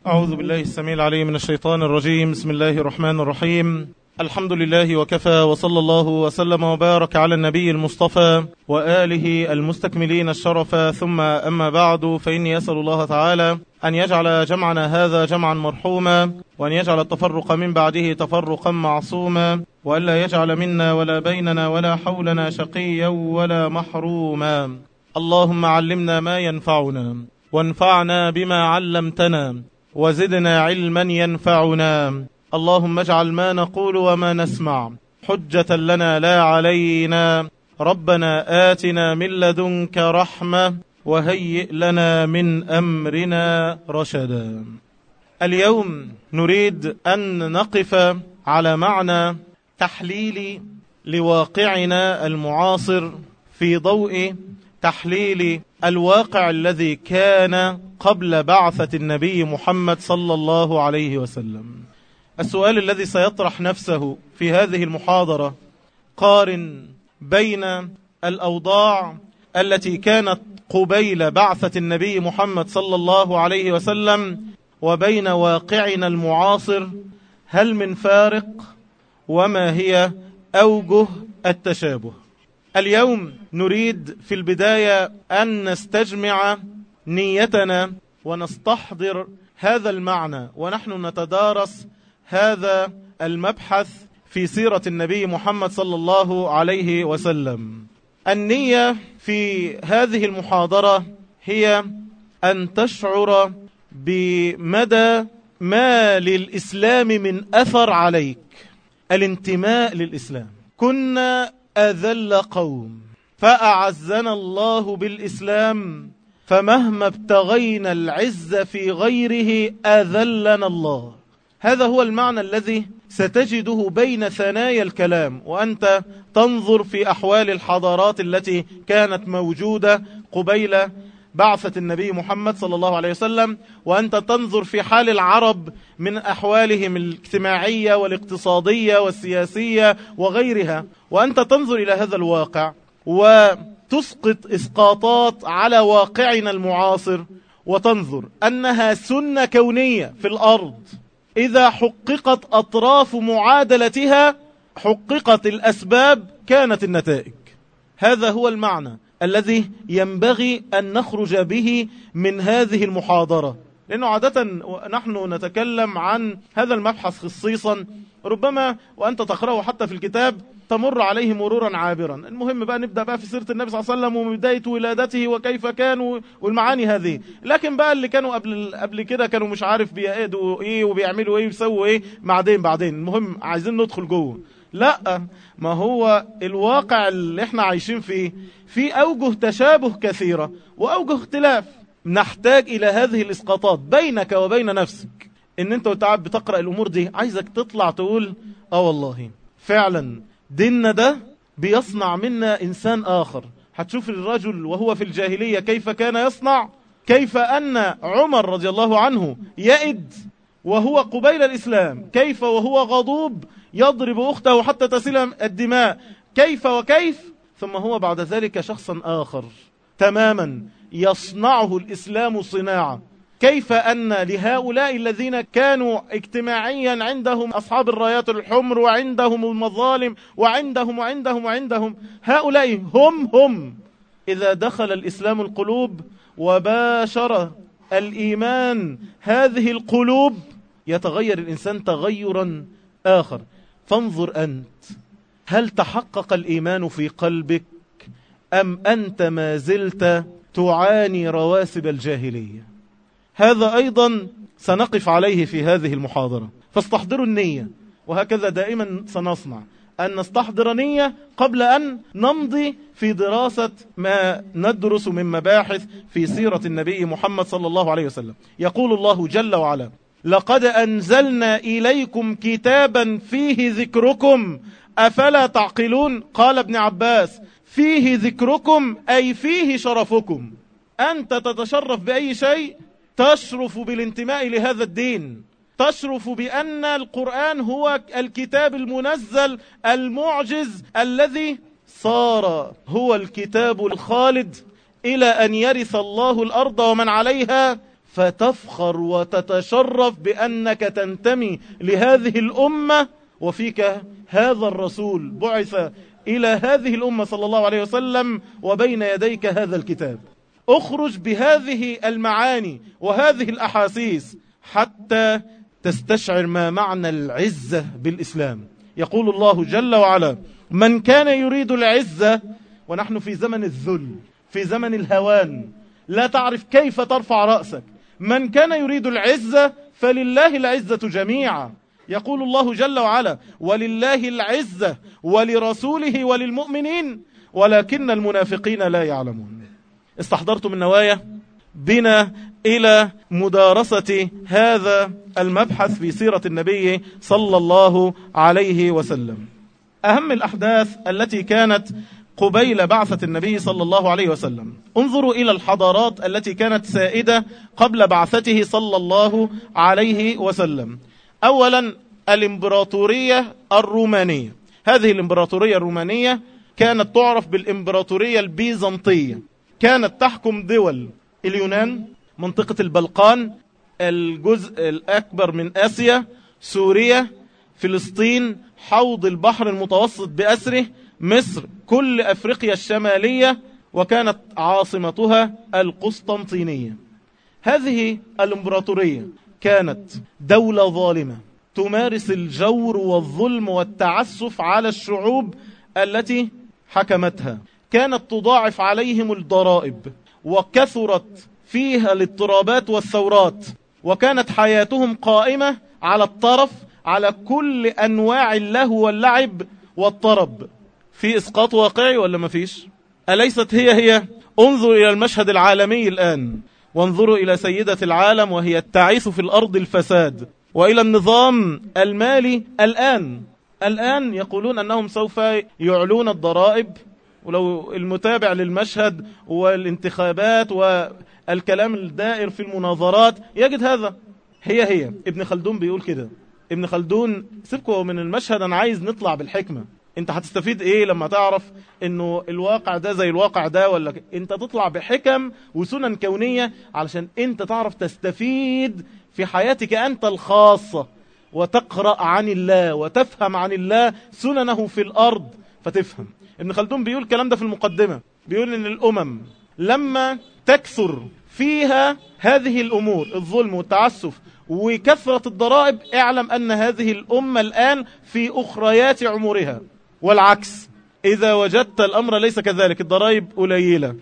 أعوذ بالله السميع العليم من الشيطان الرجيم بسم الله الرحمن الرحيم الحمد لله وكفى وصلى الله وسلم وبارك على النبي المصطفى وآله المستكملين الشرف ثم أما بعد فإني أسأل الله تعالى أن يجعل جمعنا هذا جمعا مرحوما وأن يجعل التفرق من بعده تفرقا معصوما وألا يجعل منا ولا بيننا ولا حولنا شقيا ولا محروما اللهم علمنا ما ينفعنا وانفعنا بما علمتنا وزدنا علما ينفعنا اللهم اجعل ما نقول وما نسمع حجة لنا لا علينا ربنا آتنا من لدنك رحمة وهيئ لنا من أمرنا رشدا اليوم نريد أن نقف على معنى تحليل لواقعنا المعاصر في ضوء تحليل الواقع الذي كان قبل بعثة النبي محمد صلى الله عليه وسلم السؤال الذي سيطرح نفسه في هذه المحاضرة قارن بين الأوضاع التي كانت قبيل بعثة النبي محمد صلى الله عليه وسلم وبين واقعنا المعاصر هل من فارق وما هي أوجه التشابه اليوم نريد في البداية أن نستجمع نيتنا ونستحضر هذا المعنى ونحن نتدارس هذا المبحث في سيرة النبي محمد صلى الله عليه وسلم النية في هذه المحاضرة هي أن تشعر بمدى ما للإسلام من أثر عليك الانتماء للإسلام كنا أذل قوم فأعزنا الله بالإسلام فمهما ابتغينا العز في غيره أذلنا الله هذا هو المعنى الذي ستجده بين ثنايا الكلام وأنت تنظر في أحوال الحضارات التي كانت موجودة قبيل بعثة النبي محمد صلى الله عليه وسلم وأنت تنظر في حال العرب من أحوالهم الاجتماعية والاقتصادية والسياسية وغيرها وأنت تنظر إلى هذا الواقع وتسقط إسقاطات على واقعنا المعاصر وتنظر أنها سنة كونية في الأرض إذا حققت أطراف معادلتها حققت الأسباب كانت النتائج هذا هو المعنى الذي ينبغي أن نخرج به من هذه المحاضرة لأنه عادة نحن نتكلم عن هذا المبحث خصيصا ربما وأنت تقرأه حتى في الكتاب تمر عليه مرورا عابرا المهم بقى نبدأ بقى في سيرة النبي صلى الله عليه وسلم وبداية ولادته وكيف كان والمعاني هذه لكن بقى اللي كانوا قبل قبل كده كانوا مش عارف بيقادوا ايه وبيعملوا ايه ويسووا ايه بعدين بعدين المهم عايزين ندخل جوه لا ما هو الواقع اللي احنا عايشين فيه في أوجه تشابه كثيرة وأوجه اختلاف نحتاج إلى هذه الإسقاطات بينك وبين نفسك إن أنت وتعب بتقرأ الأمور دي عايزك تطلع تقول آه والله فعلا ديننا ده بيصنع منا إنسان آخر هتشوف الرجل وهو في الجاهلية كيف كان يصنع كيف أن عمر رضي الله عنه يئد وهو قبيل الإسلام كيف وهو غضوب يضرب أخته حتى تسيل الدماء كيف وكيف ثم هو بعد ذلك شخصا آخر تماما يصنعه الإسلام صناعة كيف أن لهؤلاء الذين كانوا اجتماعيا عندهم أصحاب الرايات الحمر وعندهم المظالم وعندهم وعندهم وعندهم هؤلاء هم هم إذا دخل الإسلام القلوب وباشر الإيمان هذه القلوب يتغير الإنسان تغيرا آخر فانظر أنت هل تحقق الإيمان في قلبك أم أنت ما زلت تعاني رواسب الجاهلية هذا أيضا سنقف عليه في هذه المحاضرة فاستحضروا النية وهكذا دائما سنصنع أن نستحضر نية قبل أن نمضي في دراسة ما ندرس من مباحث في سيرة النبي محمد صلى الله عليه وسلم يقول الله جل وعلا لقد أنزلنا إليكم كتابا فيه ذكركم أفلا تعقلون قال ابن عباس فيه ذكركم أي فيه شرفكم أنت تتشرف بأي شيء تشرف بالانتماء لهذا الدين تشرف بأن القرآن هو الكتاب المنزل المعجز الذي صار هو الكتاب الخالد إلى أن يرث الله الأرض ومن عليها فتفخر وتتشرف بأنك تنتمي لهذه الأمة وفيك هذا الرسول بعث إلى هذه الأمة صلى الله عليه وسلم وبين يديك هذا الكتاب اخرج بهذه المعاني وهذه الأحاسيس حتى تستشعر ما معنى العزة بالإسلام يقول الله جل وعلا من كان يريد العزة ونحن في زمن الذل في زمن الهوان لا تعرف كيف ترفع رأسك من كان يريد العزة فلله العزة جميعا يقول الله جل وعلا ولله العزة ولرسوله وللمؤمنين ولكن المنافقين لا يعلمون استحضرتم النوايا بنا إلى مدارسة هذا المبحث في سيرة النبي صلى الله عليه وسلم أهم الأحداث التي كانت قبيل بعثة النبي صلى الله عليه وسلم انظروا إلى الحضارات التي كانت سائدة قبل بعثته صلى الله عليه وسلم أولا الإمبراطورية الرومانية هذه الإمبراطورية الرومانية كانت تعرف بالإمبراطورية البيزنطية كانت تحكم دول اليونان منطقة البلقان الجزء الأكبر من آسيا سوريا فلسطين حوض البحر المتوسط بأسره مصر كل أفريقيا الشمالية وكانت عاصمتها القسطنطينية هذه الامبراطورية كانت دولة ظالمة تمارس الجور والظلم والتعسف على الشعوب التي حكمتها كانت تضاعف عليهم الضرائب وكثرت فيها الاضطرابات والثورات وكانت حياتهم قائمة على الطرف على كل أنواع اللهو واللعب والطرب في إسقاط واقعي ولا ما فيش أليست هي هي انظر إلى المشهد العالمي الآن وانظروا إلى سيدة العالم وهي تعيث في الأرض الفساد وإلى النظام المالي الآن الآن يقولون أنهم سوف يعلون الضرائب ولو المتابع للمشهد والانتخابات والكلام الدائر في المناظرات يجد هذا هي هي ابن خلدون بيقول كده ابن خلدون سيبكوا من المشهد أنا عايز نطلع بالحكمة انت هتستفيد ايه لما تعرف انه الواقع ده زي الواقع ده ولا ك... انت تطلع بحكم وسنن كونية علشان انت تعرف تستفيد في حياتك انت الخاصة وتقرأ عن الله وتفهم عن الله سننه في الارض فتفهم ابن خلدون بيقول الكلام ده في المقدمة بيقول ان الامم لما تكثر فيها هذه الامور الظلم والتعسف وكثرة الضرائب اعلم ان هذه الامة الان في اخريات عمرها والعكس إذا وجدت الأمر ليس كذلك الضرائب قليلة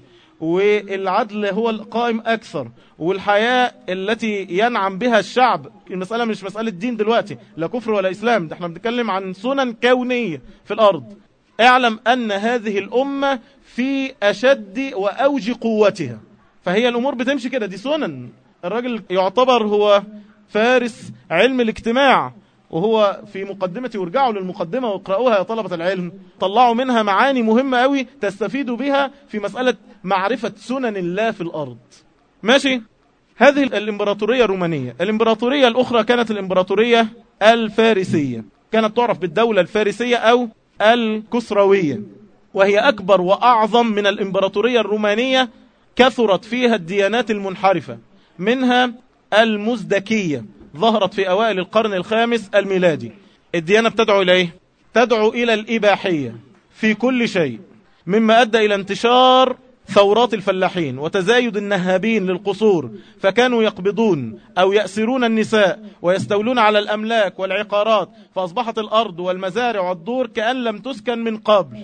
والعدل هو القائم أكثر والحياة التي ينعم بها الشعب المسألة مش مسألة دين دلوقتي لا كفر ولا إسلام ده احنا بنتكلم عن سنن كونية في الأرض اعلم أن هذه الأمة في أشد وأوج قوتها فهي الأمور بتمشي كده دي سنن الراجل يعتبر هو فارس علم الاجتماع وهو في مقدمتي وارجعوا للمقدمة واقرأوها يا طلبة العلم طلعوا منها معاني مهمة قوي تستفيدوا بها في مسألة معرفة سنن الله في الأرض ماشي هذه الإمبراطورية الرومانية الإمبراطورية الأخرى كانت الإمبراطورية الفارسية كانت تعرف بالدولة الفارسية أو الكسروية وهي أكبر وأعظم من الإمبراطورية الرومانية كثرت فيها الديانات المنحرفة منها المزدكية ظهرت في أوائل القرن الخامس الميلادي الديانة بتدعو إليه تدعو إلى الإباحية في كل شيء مما أدى إلى انتشار ثورات الفلاحين وتزايد النهابين للقصور فكانوا يقبضون أو يأسرون النساء ويستولون على الأملاك والعقارات فأصبحت الأرض والمزارع والدور كأن لم تسكن من قبل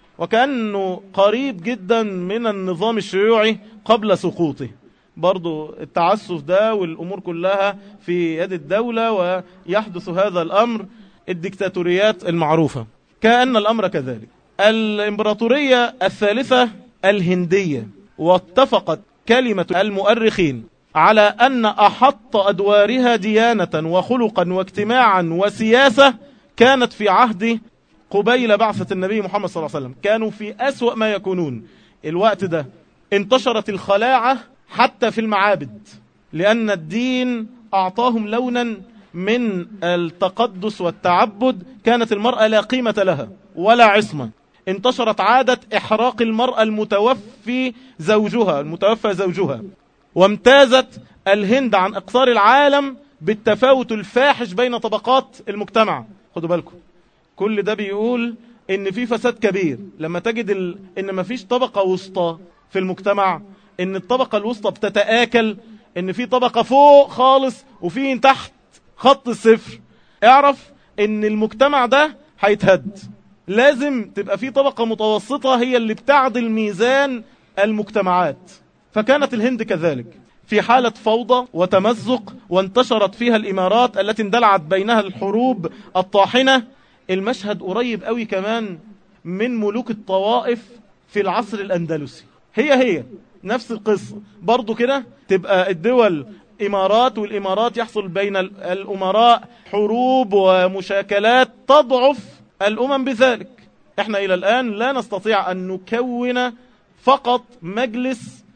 وكأنه قريب جدا من النظام الشيوعي قبل سقوطه برضو التعسف ده والأمور كلها في يد الدولة ويحدث هذا الأمر الدكتاتوريات المعروفة كأن الأمر كذلك الإمبراطورية الثالثة الهندية واتفقت كلمة المؤرخين على أن أحط أدوارها ديانة وخلقا واجتماعا وسياسة كانت في عهد قبيل بعثة النبي محمد صلى الله عليه وسلم كانوا في أسوأ ما يكونون الوقت ده انتشرت الخلاعة حتى في المعابد لأن الدين أعطاهم لونا من التقدس والتعبد كانت المرأة لا قيمة لها ولا عصمة انتشرت عادة إحراق المرأة المتوفي زوجها المتوفى زوجها وامتازت الهند عن أقطار العالم بالتفاوت الفاحش بين طبقات المجتمع خدوا بالكم كل ده بيقول ان في فساد كبير لما تجد ال... ان مفيش طبقة وسطى في المجتمع ان الطبقة الوسطى بتتآكل ان في طبقة فوق خالص وفي تحت خط الصفر اعرف ان المجتمع ده هيتهد لازم تبقى في طبقة متوسطة هي اللي بتعدل ميزان المجتمعات فكانت الهند كذلك في حالة فوضى وتمزق وانتشرت فيها الإمارات التي اندلعت بينها الحروب الطاحنة المشهد قريب قوي كمان من ملوك الطوائف في العصر الأندلسي هي هي نفس القصة برضو كده تبقى الدول إمارات والإمارات يحصل بين الأمراء حروب ومشاكلات تضعف الأمم بذلك احنا إلى الآن لا نستطيع أن نكون فقط مجلس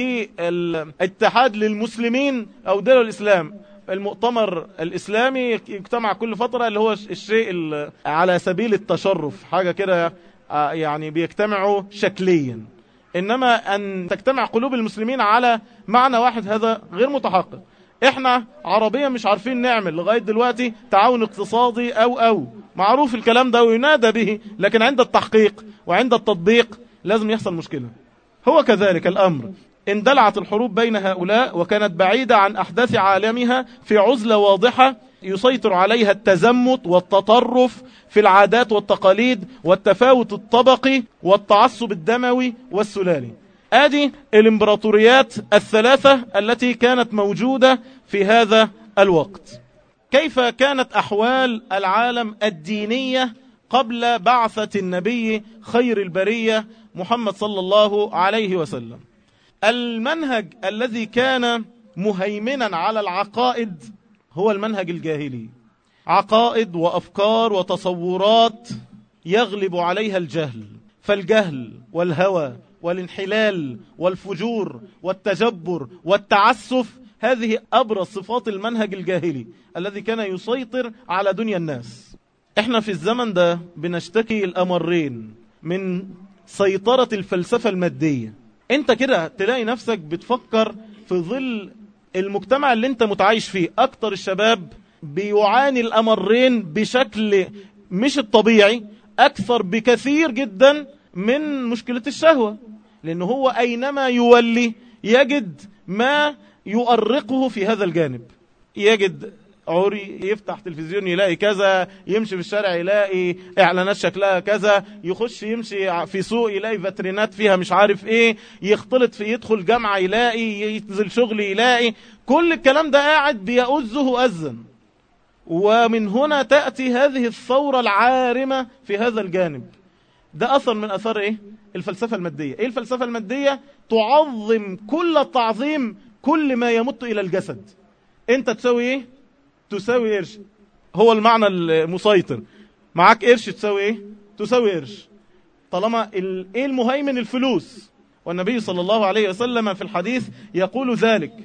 للاتحاد للمسلمين أو دول الإسلام المؤتمر الإسلامي يجتمع كل فترة اللي هو الشيء على سبيل التشرف حاجة كده يعني بيجتمعوا شكليا إنما أن تجتمع قلوب المسلمين على معنى واحد هذا غير متحقق احنا عربيا مش عارفين نعمل لغاية دلوقتي تعاون اقتصادي او او معروف الكلام ده وينادى به لكن عند التحقيق وعند التطبيق لازم يحصل مشكلة هو كذلك الامر اندلعت الحروب بين هؤلاء وكانت بعيدة عن احداث عالمها في عزلة واضحة يسيطر عليها التزمت والتطرف في العادات والتقاليد والتفاوت الطبقي والتعصب الدموي والسلالي ادي الامبراطوريات الثلاثة التي كانت موجودة في هذا الوقت كيف كانت احوال العالم الدينية قبل بعثة النبي خير البرية محمد صلى الله عليه وسلم المنهج الذي كان مهيمنا على العقائد هو المنهج الجاهلي عقائد وافكار وتصورات يغلب عليها الجهل فالجهل والهوى والانحلال والفجور والتجبر والتعسف هذه أبرز صفات المنهج الجاهلي الذي كان يسيطر على دنيا الناس احنا في الزمن ده بنشتكي الأمرين من سيطرة الفلسفة المادية انت كده تلاقي نفسك بتفكر في ظل المجتمع اللي انت متعايش فيه اكتر الشباب بيعاني الأمرين بشكل مش الطبيعي أكثر بكثير جدا من مشكلة الشهوة لأنه هو أينما يولي يجد ما يؤرقه في هذا الجانب يجد عوري يفتح تلفزيون يلاقي كذا يمشي في الشارع يلاقي اعلانات شكلها كذا يخش يمشي في سوق يلاقي فاترينات فيها مش عارف ايه يختلط في يدخل جامعة يلاقي ينزل شغل يلاقي كل الكلام ده قاعد بيأذه أذن ومن هنا تأتي هذه الثورة العارمة في هذا الجانب ده أثر من أثر إيه؟ الفلسفة المادية إيه الفلسفة المادية؟ تعظم كل التعظيم كل ما يمت إلى الجسد أنت تسوي إيه؟ تساوي قرش هو المعنى المسيطر معاك قرش تساوي إيه؟ تساوي قرش طالما إيه المهيمن الفلوس والنبي صلى الله عليه وسلم في الحديث يقول ذلك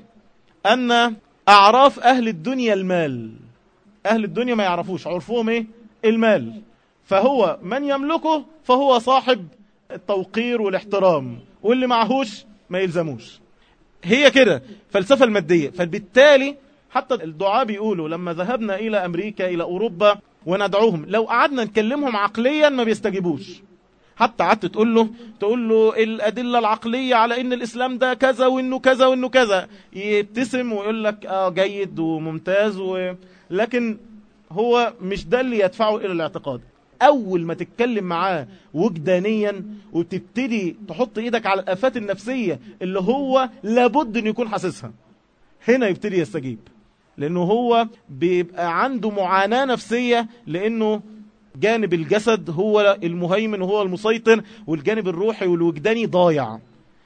أن أعراف أهل الدنيا المال أهل الدنيا ما يعرفوش عرفوهم إيه؟ المال فهو من يملكه فهو صاحب التوقير والاحترام واللي معهوش ما يلزموش هي كده فلسفة المادية فبالتالي حتى الدعاء بيقولوا لما ذهبنا إلى أمريكا إلى أوروبا وندعوهم لو قعدنا نكلمهم عقليا ما بيستجيبوش حتى قعدت تقول له تقول له الأدلة العقلية على إن الإسلام ده كذا وإنه كذا وإنه كذا يبتسم ويقول لك آه جيد وممتاز و... لكن هو مش ده اللي يدفعه إلى الاعتقاد أول ما تتكلم معاه وجدانيا وتبتدي تحط إيدك على الآفات النفسية اللي هو لابد أن يكون حاسسها هنا يبتدي يستجيب لأنه هو بيبقى عنده معاناة نفسية لأنه جانب الجسد هو المهيمن وهو المسيطر والجانب الروحي والوجداني ضايع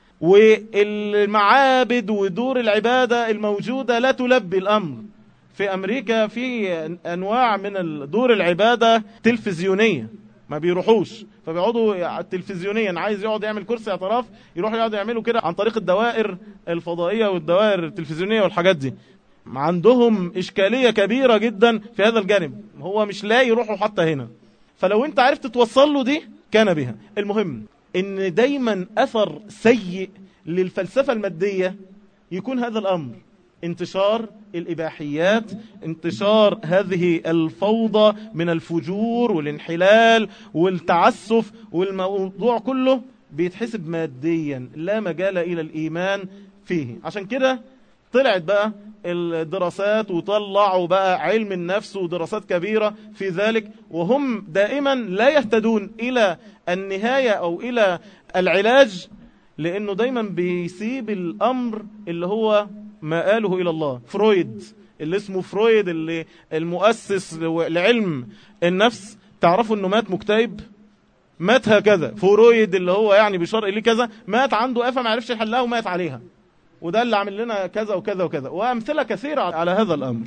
والمعابد ودور العبادة الموجودة لا تلبي الأمر في أمريكا في أنواع من دور العبادة تلفزيونية ما بيروحوش فبيقعدوا تلفزيونيا عايز يقعد يعمل كرسي اعتراف يروح يقعد يعمله كده عن طريق الدوائر الفضائية والدوائر التلفزيونية والحاجات دي عندهم إشكالية كبيرة جدا في هذا الجانب هو مش لاقي يروحوا حتى هنا فلو انت عرفت توصل له دي كان بها المهم ان دايما أثر سيء للفلسفة المادية يكون هذا الأمر انتشار الإباحيات انتشار هذه الفوضى من الفجور والانحلال والتعسف والموضوع كله بيتحسب ماديا لا مجال إلى الإيمان فيه عشان كده طلعت بقى الدراسات وطلعوا بقى علم النفس ودراسات كبيرة في ذلك وهم دائما لا يهتدون إلى النهاية أو إلى العلاج لأنه دايما بيسيب الأمر اللي هو ما قاله إلى الله فرويد اللي اسمه فرويد اللي المؤسس لعلم النفس تعرفوا أنه مات مكتئب مات هكذا فرويد اللي هو يعني بيشار إليه كذا مات عنده آفة ما عرفش يحلها ومات عليها وده اللي عمل لنا كذا وكذا وكذا وأمثلة كثيرة على هذا الأمر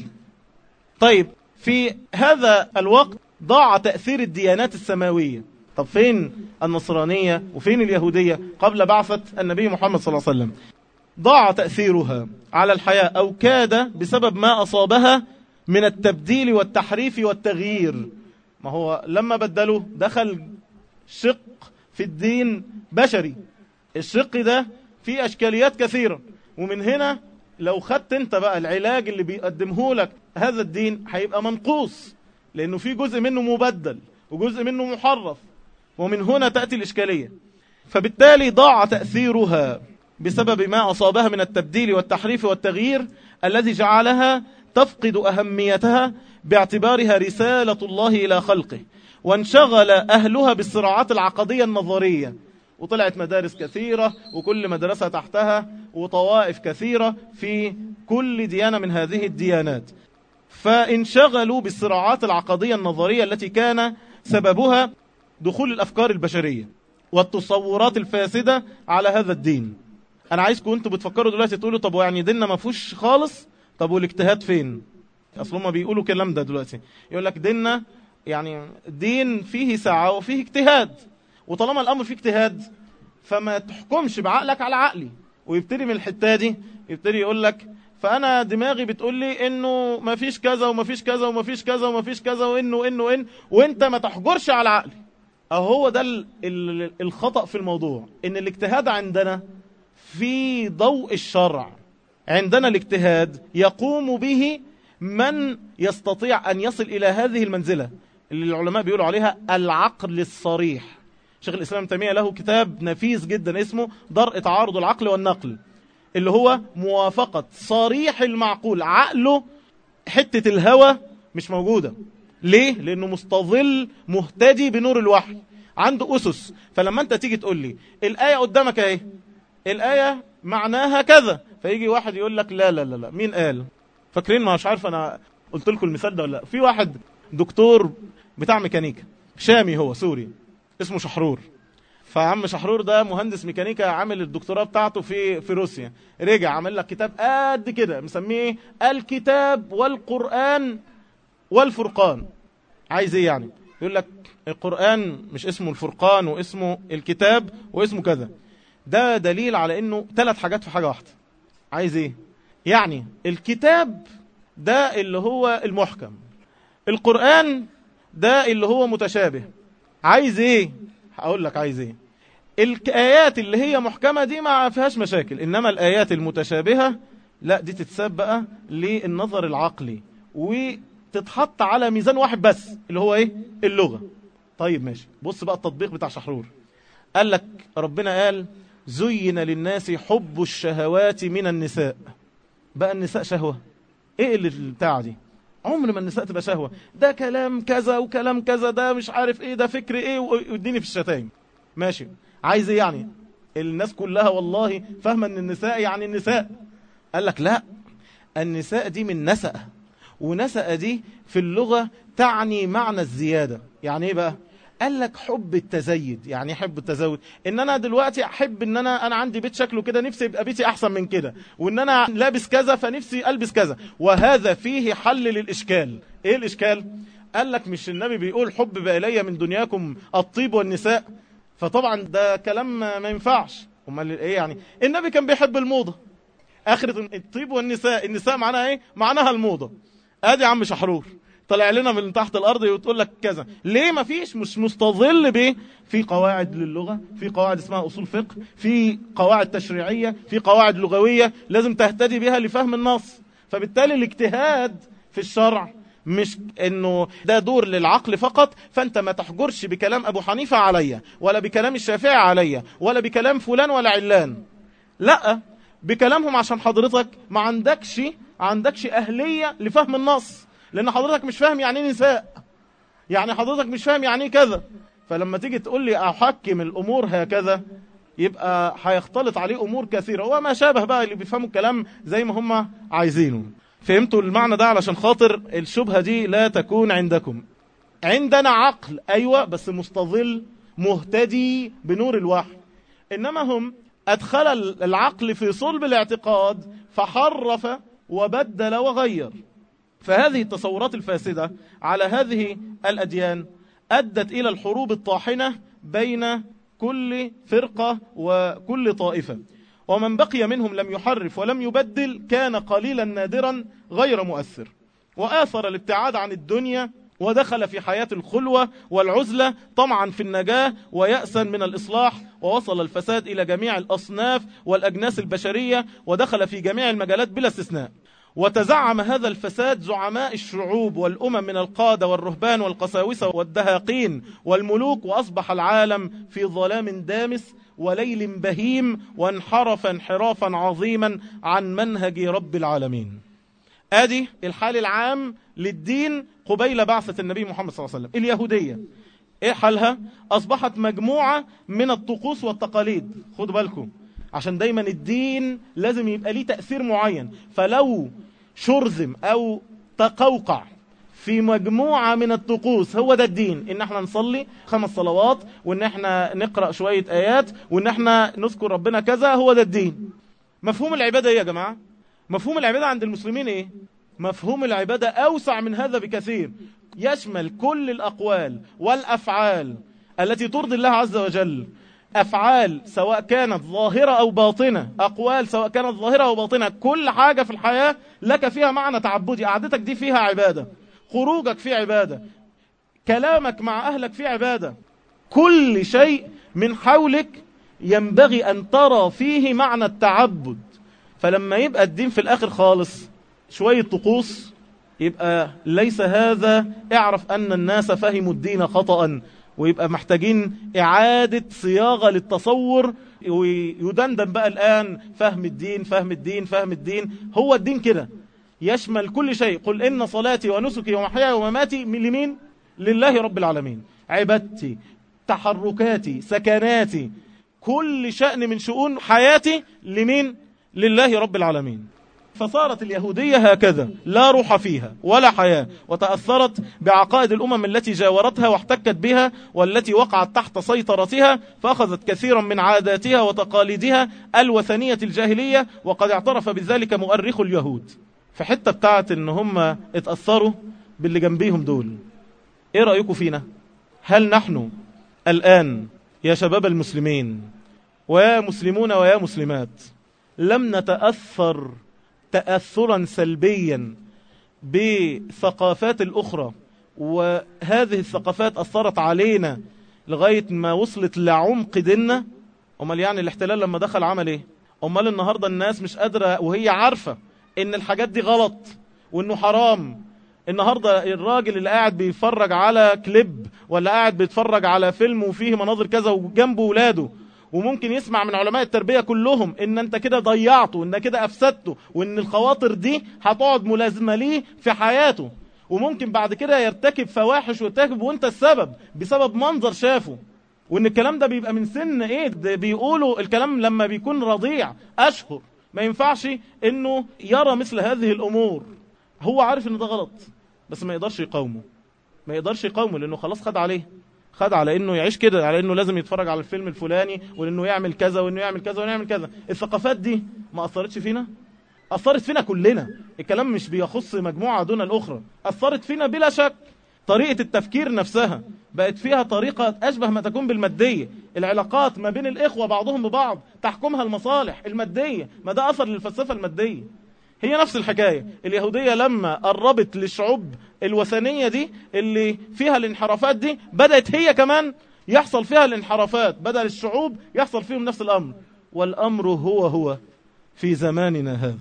طيب في هذا الوقت ضاع تأثير الديانات السماوية طب فين النصرانية وفين اليهودية قبل بعثة النبي محمد صلى الله عليه وسلم ضاع تأثيرها على الحياة أو كاد بسبب ما أصابها من التبديل والتحريف والتغيير ما هو لما بدلوا دخل شق في الدين بشري الشق ده فيه أشكاليات كثيرة ومن هنا لو خدت انت بقى العلاج اللي بيقدمه لك هذا الدين هيبقى منقوص لأنه في جزء منه مبدل وجزء منه محرف ومن هنا تأتي الإشكالية فبالتالي ضاع تأثيرها بسبب ما أصابها من التبديل والتحريف والتغيير الذي جعلها تفقد أهميتها باعتبارها رسالة الله إلى خلقه وانشغل أهلها بالصراعات العقدية النظرية وطلعت مدارس كثيرة وكل مدرسة تحتها وطوائف كثيرة في كل ديانة من هذه الديانات فانشغلوا بالصراعات العقدية النظرية التي كان سببها دخول الأفكار البشرية والتصورات الفاسدة على هذا الدين أنا عايزكم أنتوا بتفكروا دلوقتي تقولوا طب يعني ديننا ما فيهوش خالص طب والاجتهاد فين أصل هم بيقولوا كلام ده دلوقتي يقول لك ديننا يعني دين فيه ساعة وفيه اجتهاد وطالما الأمر فيه اجتهاد فما تحكمش بعقلك على عقلي ويبتدي من الحتة دي يبتدي يقول لك فأنا دماغي بتقول لي إنه ما فيش كذا وما فيش كذا وما فيش كذا وما فيش كذا وإنه وإنه وإن وإنت ما تحجرش على عقلي أهو هو ده ال ال الخطأ في الموضوع إن الاجتهاد عندنا في ضوء الشرع عندنا الاجتهاد يقوم به من يستطيع أن يصل إلى هذه المنزلة اللي العلماء بيقولوا عليها العقل الصريح شيخ الإسلام تيمية له كتاب نفيس جدا اسمه درء تعارض العقل والنقل اللي هو موافقة صريح المعقول عقله حتة الهوى مش موجودة ليه؟ لأنه مستظل مهتدي بنور الوحي عنده أسس فلما أنت تيجي تقول لي الآية قدامك اهي الآية معناها كذا فيجي واحد يقول لك لا لا لا لا مين قال فاكرين ما مش عارف أنا قلت لكم المثال ده ولا لا في واحد دكتور بتاع ميكانيكا شامي هو سوري اسمه شحرور فعم شحرور ده مهندس ميكانيكا عامل الدكتوراه بتاعته في في روسيا رجع عمل لك كتاب قد كده مسميه الكتاب والقرآن والفرقان عايز ايه يعني يقول لك القرآن مش اسمه الفرقان واسمه الكتاب واسمه كذا ده دليل على انه ثلاث حاجات في حاجة واحدة عايز ايه يعني الكتاب ده اللي هو المحكم القرآن ده اللي هو متشابه عايز ايه هقول لك عايز ايه الآيات اللي هي محكمة دي ما فيهاش مشاكل إنما الآيات المتشابهة لا دي تتساب بقى للنظر العقلي وتتحط على ميزان واحد بس اللي هو ايه اللغة طيب ماشي بص بقى التطبيق بتاع شحرور قال لك ربنا قال زين للناس حب الشهوات من النساء بقى النساء شهوة ايه اللي بتاع دي عمر ما النساء تبقى شهوة ده كلام كذا وكلام كذا ده مش عارف ايه ده فكر ايه واديني في الشتايم ماشي عايز ايه يعني الناس كلها والله فاهمة ان النساء يعني النساء قال لك لا النساء دي من نسأ ونسأ دي في اللغة تعني معنى الزيادة يعني ايه بقى قال لك حب التزيد يعني ايه حب التزود ان انا دلوقتي احب ان انا انا عندي بيت شكله كده نفسي يبقى بيتي احسن من كده وان انا لابس كذا فنفسي البس كذا وهذا فيه حل للاشكال ايه الاشكال قال لك مش النبي بيقول حب بقى الي من دنياكم الطيب والنساء فطبعا ده كلام ما ينفعش امال ايه يعني النبي كان بيحب الموضه اخرة الطيب والنساء النساء معناها ايه معناها الموضه ادي عم شحرور طلع لنا من تحت الارض وتقول لك كذا ليه ما فيش مش مستظل به في قواعد للغة في قواعد اسمها اصول فقه في قواعد تشريعية في قواعد لغوية لازم تهتدي بها لفهم النص فبالتالي الاجتهاد في الشرع مش انه ده دور للعقل فقط فانت ما تحجرش بكلام ابو حنيفة عليا ولا بكلام الشافعي عليا ولا بكلام فلان ولا علان لا بكلامهم عشان حضرتك ما عندكش عندكش اهلية لفهم النص لان حضرتك مش فاهم يعني ايه نساء يعني حضرتك مش فاهم يعني ايه كذا فلما تيجي تقول لي احكم الامور هكذا يبقى هيختلط عليه امور كثيرة وما شابه بقى اللي بيفهموا الكلام زي ما هم عايزينه فهمتوا المعنى ده علشان خاطر الشبهة دي لا تكون عندكم عندنا عقل أيوة بس مستظل مهتدي بنور الوحي إنما هم أدخل العقل في صلب الاعتقاد فحرف وبدل وغير فهذه التصورات الفاسدة على هذه الأديان أدت إلى الحروب الطاحنة بين كل فرقة وكل طائفة ومن بقي منهم لم يحرف ولم يبدل كان قليلا نادرا غير مؤثر وآثر الابتعاد عن الدنيا ودخل في حياة الخلوة والعزلة طمعا في النجاة ويأسا من الإصلاح ووصل الفساد إلى جميع الأصناف والأجناس البشرية ودخل في جميع المجالات بلا استثناء وتزعم هذا الفساد زعماء الشعوب والأمم من القادة والرهبان والقساوسة والدهاقين والملوك وأصبح العالم في ظلام دامس وليل بهيم وانحرف انحرافا عظيما عن منهج رب العالمين ادي الحال العام للدين قبيل بعثة النبي محمد صلى الله عليه وسلم اليهودية ايه حالها اصبحت مجموعة من الطقوس والتقاليد خدوا بالكم عشان دايما الدين لازم يبقى ليه تأثير معين فلو شرذم او تقوقع في مجموعة من الطقوس هو ده الدين ان احنا نصلي خمس صلوات وان احنا نقرأ شوية ايات وان احنا نذكر ربنا كذا هو ده الدين مفهوم العبادة ايه يا جماعة مفهوم العبادة عند المسلمين ايه مفهوم العبادة اوسع من هذا بكثير يشمل كل الاقوال والافعال التي ترضي الله عز وجل أفعال سواء كانت ظاهرة أو باطنة أقوال سواء كانت ظاهرة أو باطنة كل حاجة في الحياة لك فيها معنى تعبدي قعدتك دي فيها عبادة خروجك فيه عبادة كلامك مع أهلك فيه عبادة كل شيء من حولك ينبغي أن ترى فيه معنى التعبد فلما يبقى الدين في الآخر خالص شوية طقوس يبقى ليس هذا اعرف أن الناس فهموا الدين خطأ ويبقى محتاجين إعادة صياغة للتصور ويدندن بقى الآن فهم الدين فهم الدين فهم الدين هو الدين كده يشمل كل شيء قل إن صلاتي ونسكي ومحياي ومماتي من لمين لله رب العالمين عبادتي تحركاتي سكناتي كل شأن من شؤون حياتي لمين لله رب العالمين فصارت اليهودية هكذا لا روح فيها ولا حياة وتأثرت بعقائد الأمم التي جاورتها واحتكت بها والتي وقعت تحت سيطرتها فأخذت كثيرا من عاداتها وتقاليدها الوثنية الجاهلية وقد اعترف بذلك مؤرخ اليهود في حتة بتاعت ان هم اتأثروا باللي جنبيهم دول ايه رأيكم فينا هل نحن الآن يا شباب المسلمين ويا مسلمون ويا مسلمات لم نتأثر تأثرا سلبيا بثقافات الأخرى وهذه الثقافات أثرت علينا لغاية ما وصلت لعمق ديننا أمال يعني الاحتلال لما دخل عمل ايه أمال النهاردة الناس مش قادرة وهي عارفة ان الحاجات دي غلط وانه حرام النهاردة الراجل اللي قاعد بيتفرج على كليب ولا قاعد بيتفرج على فيلم وفيه مناظر كذا وجنبه ولاده وممكن يسمع من علماء التربية كلهم ان انت كده ضيعته وان كده افسدته وان الخواطر دي هتقعد ملازمة ليه في حياته وممكن بعد كده يرتكب فواحش ويرتكب وانت السبب بسبب منظر شافه وان الكلام ده بيبقى من سن ايه ده بيقولوا الكلام لما بيكون رضيع اشهر ما ينفعش انه يرى مثل هذه الامور هو عارف ان ده غلط بس ما يقدرش يقاومه ما يقدرش يقاومه لانه خلاص خد عليه خد على انه يعيش كده على انه لازم يتفرج على الفيلم الفلاني وانه يعمل كذا وانه يعمل كذا وانه يعمل كذا الثقافات دي ما اثرتش فينا اثرت فينا كلنا الكلام مش بيخص مجموعة دون الاخرى اثرت فينا بلا شك طريقة التفكير نفسها بقت فيها طريقة أشبه ما تكون بالمادية العلاقات ما بين الإخوة بعضهم ببعض تحكمها المصالح المادية ما ده أثر للفلسفة المادية هي نفس الحكاية اليهودية لما قربت للشعوب الوثنية دي اللي فيها الانحرافات دي بدأت هي كمان يحصل فيها الانحرافات بدأ الشعوب يحصل فيهم نفس الأمر والأمر هو هو في زماننا هذا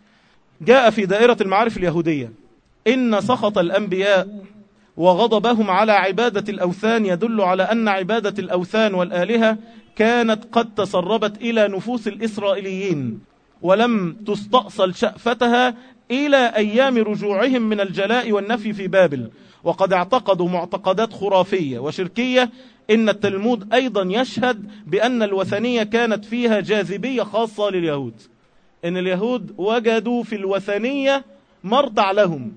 جاء في دائرة المعارف اليهودية إن سخط الأنبياء وغضبهم على عبادة الأوثان يدل على أن عبادة الأوثان والآلهة كانت قد تسربت إلى نفوس الإسرائيليين ولم تستأصل شأفتها إلى أيام رجوعهم من الجلاء والنفي في بابل وقد اعتقدوا معتقدات خرافية وشركية إن التلمود أيضا يشهد بأن الوثنية كانت فيها جاذبية خاصة لليهود إن اليهود وجدوا في الوثنية مرضع لهم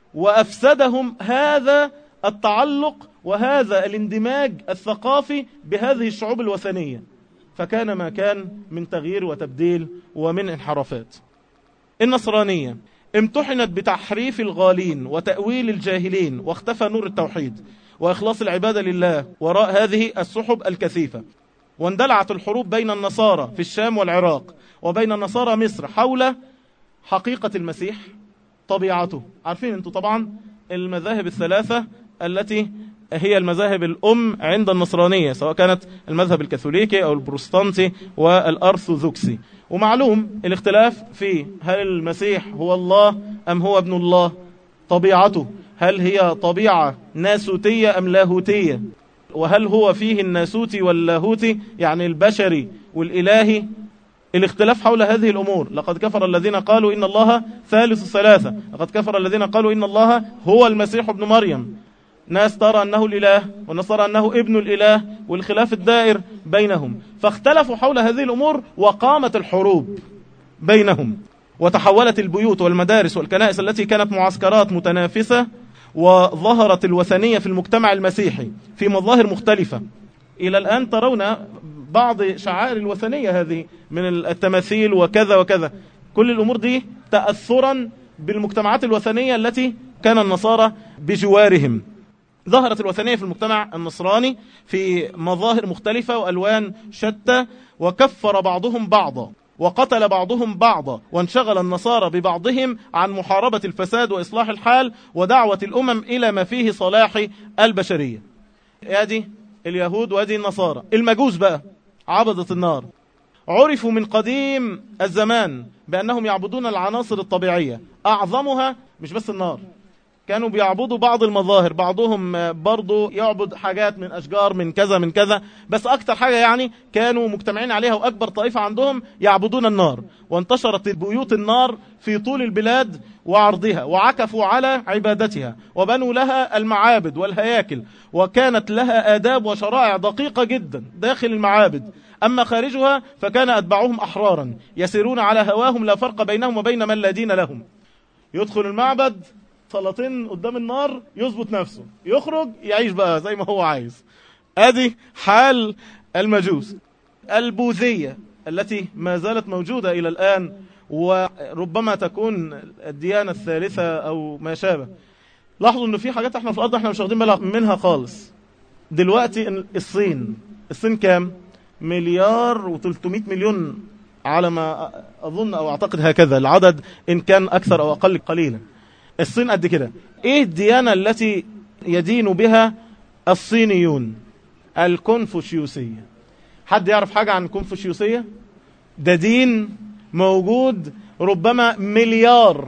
وأفسدهم هذا التعلق وهذا الاندماج الثقافي بهذه الشعوب الوثنية فكان ما كان من تغيير وتبديل ومن انحرافات النصرانية امتحنت بتحريف الغالين وتأويل الجاهلين واختفى نور التوحيد وإخلاص العبادة لله وراء هذه السحب الكثيفة واندلعت الحروب بين النصارى في الشام والعراق وبين نصارى مصر حول حقيقة المسيح طبيعته عارفين انتوا طبعا المذاهب الثلاثة التي هي المذاهب الأم عند النصرانية سواء كانت المذهب الكاثوليكي أو البروستانتي والأرثوذكسي ومعلوم الاختلاف في هل المسيح هو الله أم هو ابن الله طبيعته هل هي طبيعة ناسوتية أم لاهوتية وهل هو فيه الناسوتي واللاهوتي يعني البشري والإلهي الاختلاف حول هذه الأمور لقد كفر الذين قالوا إن الله ثالث ثلاثة لقد كفر الذين قالوا إن الله هو المسيح ابن مريم ناس ترى أنه الإله وناس ترى أنه ابن الإله والخلاف الدائر بينهم فاختلفوا حول هذه الأمور وقامت الحروب بينهم وتحولت البيوت والمدارس والكنائس التي كانت معسكرات متنافسة وظهرت الوثنية في المجتمع المسيحي في مظاهر مختلفة إلى الآن ترون بعض شعائر الوثنية هذه من التماثيل وكذا وكذا كل الأمور دي تأثرا بالمجتمعات الوثنية التي كان النصارى بجوارهم ظهرت الوثنية في المجتمع النصراني في مظاهر مختلفة وألوان شتى وكفر بعضهم بعضا وقتل بعضهم بعضا وانشغل النصارى ببعضهم عن محاربة الفساد وإصلاح الحال ودعوة الأمم إلى ما فيه صلاح البشرية ادي اليهود وادي النصارى المجوس بقى عبدة النار عرفوا من قديم الزمان بأنهم يعبدون العناصر الطبيعية أعظمها مش بس النار كانوا بيعبدوا بعض المظاهر بعضهم برضو يعبد حاجات من أشجار من كذا من كذا بس أكتر حاجة يعني كانوا مجتمعين عليها وأكبر طائفة عندهم يعبدون النار وانتشرت بيوت النار في طول البلاد وعرضها وعكفوا على عبادتها وبنوا لها المعابد والهياكل وكانت لها آداب وشرائع دقيقة جدا داخل المعابد أما خارجها فكان أتبعهم أحرارا يسيرون على هواهم لا فرق بينهم وبين من لا دين لهم يدخل المعبد صلاتين قدام النار يظبط نفسه يخرج يعيش بقى زي ما هو عايز ادي حال المجوس البوذية التي ما زالت موجودة إلى الآن وربما تكون الديانة الثالثة أو ما شابه لاحظوا أنه في حاجات احنا في الأرض احنا مش واخدين بالنا منها خالص دلوقتي الصين الصين كام مليار و300 مليون على ما أظن أو أعتقد هكذا العدد إن كان أكثر أو أقل قليلا الصين قد كده ايه الديانة التي يدين بها الصينيون الكونفوشيوسية حد يعرف حاجة عن الكونفوشيوسية ده دين موجود ربما مليار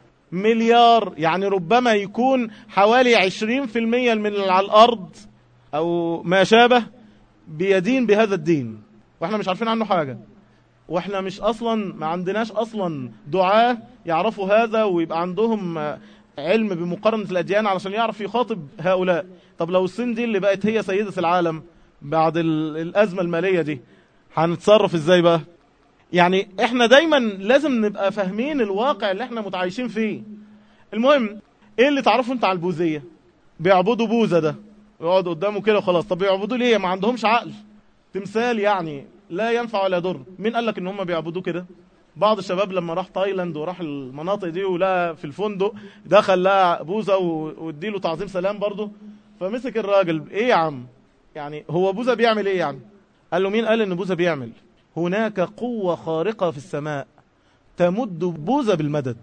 مليار يعني ربما يكون حوالي عشرين في المية من على الأرض أو ما شابه بيدين بهذا الدين واحنا مش عارفين عنه حاجة واحنا مش اصلا ما عندناش اصلا دعاة يعرفوا هذا ويبقى عندهم علم بمقارنة الاديان علشان يعرف يخاطب هؤلاء طب لو الصين دي اللي بقت هي سيدة العالم بعد الازمة المالية دي هنتصرف ازاي بقى يعني احنا دايما لازم نبقى فاهمين الواقع اللي احنا متعايشين فيه المهم ايه اللي تعرفوا انت على البوذية بيعبدوا بوذا ده يقعدوا قدامه كده وخلاص طب بيعبدوا ليه ما عندهمش عقل تمثال يعني لا ينفع ولا يضر مين قال لك ان هم بيعبدوه كده بعض الشباب لما راح تايلاند وراح المناطق دي ولقى في الفندق دخل لقى بوذا واديله تعظيم سلام برضه فمسك الراجل ايه يا عم يعني هو بوذا بيعمل ايه يعني قال له مين قال ان بوذا بيعمل هناك قوة خارقة في السماء تمد بوزة بالمدد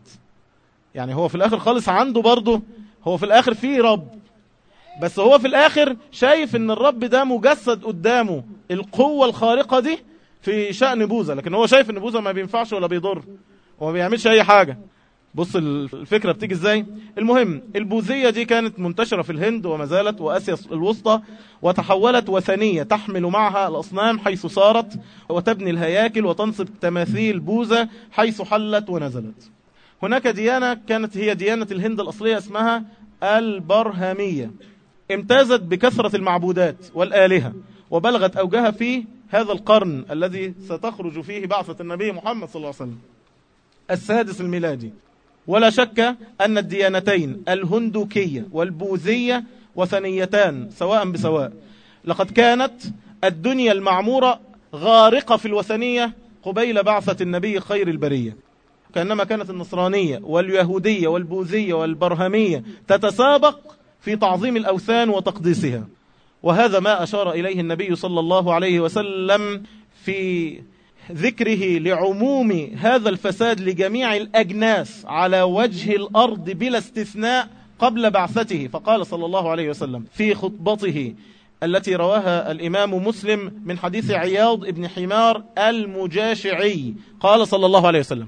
يعني هو في الآخر خالص عنده برضه هو في الآخر فيه رب بس هو في الآخر شايف ان الرب ده مجسد قدامه القوة الخارقة دي في شأن بوزة لكن هو شايف ان بوزة ما بينفعش ولا بيضر وما بيعملش اي حاجة بص الفكرة بتيجي ازاي المهم البوذية دي كانت منتشرة في الهند وما زالت واسيا الوسطى وتحولت وثنية تحمل معها الاصنام حيث صارت وتبني الهياكل وتنصب تماثيل بوذا حيث حلت ونزلت هناك ديانة كانت هي ديانة الهند الأصلية اسمها البرهامية امتازت بكثرة المعبودات والآلهة وبلغت أوجها في هذا القرن الذي ستخرج فيه بعثة النبي محمد صلى الله عليه وسلم السادس الميلادي ولا شك أن الديانتين الهندوكية والبوذية وثنيتان سواء بسواء لقد كانت الدنيا المعمورة غارقة في الوثنية قبيل بعثة النبي خير البرية كأنما كانت النصرانية واليهودية والبوذية والبرهمية تتسابق في تعظيم الأوثان وتقديسها وهذا ما أشار إليه النبي صلى الله عليه وسلم في ذكره لعموم هذا الفساد لجميع الأجناس على وجه الأرض بلا استثناء قبل بعثته فقال صلى الله عليه وسلم في خطبته التي رواها الإمام مسلم من حديث عياض ابن حمار المجاشعي قال صلى الله عليه وسلم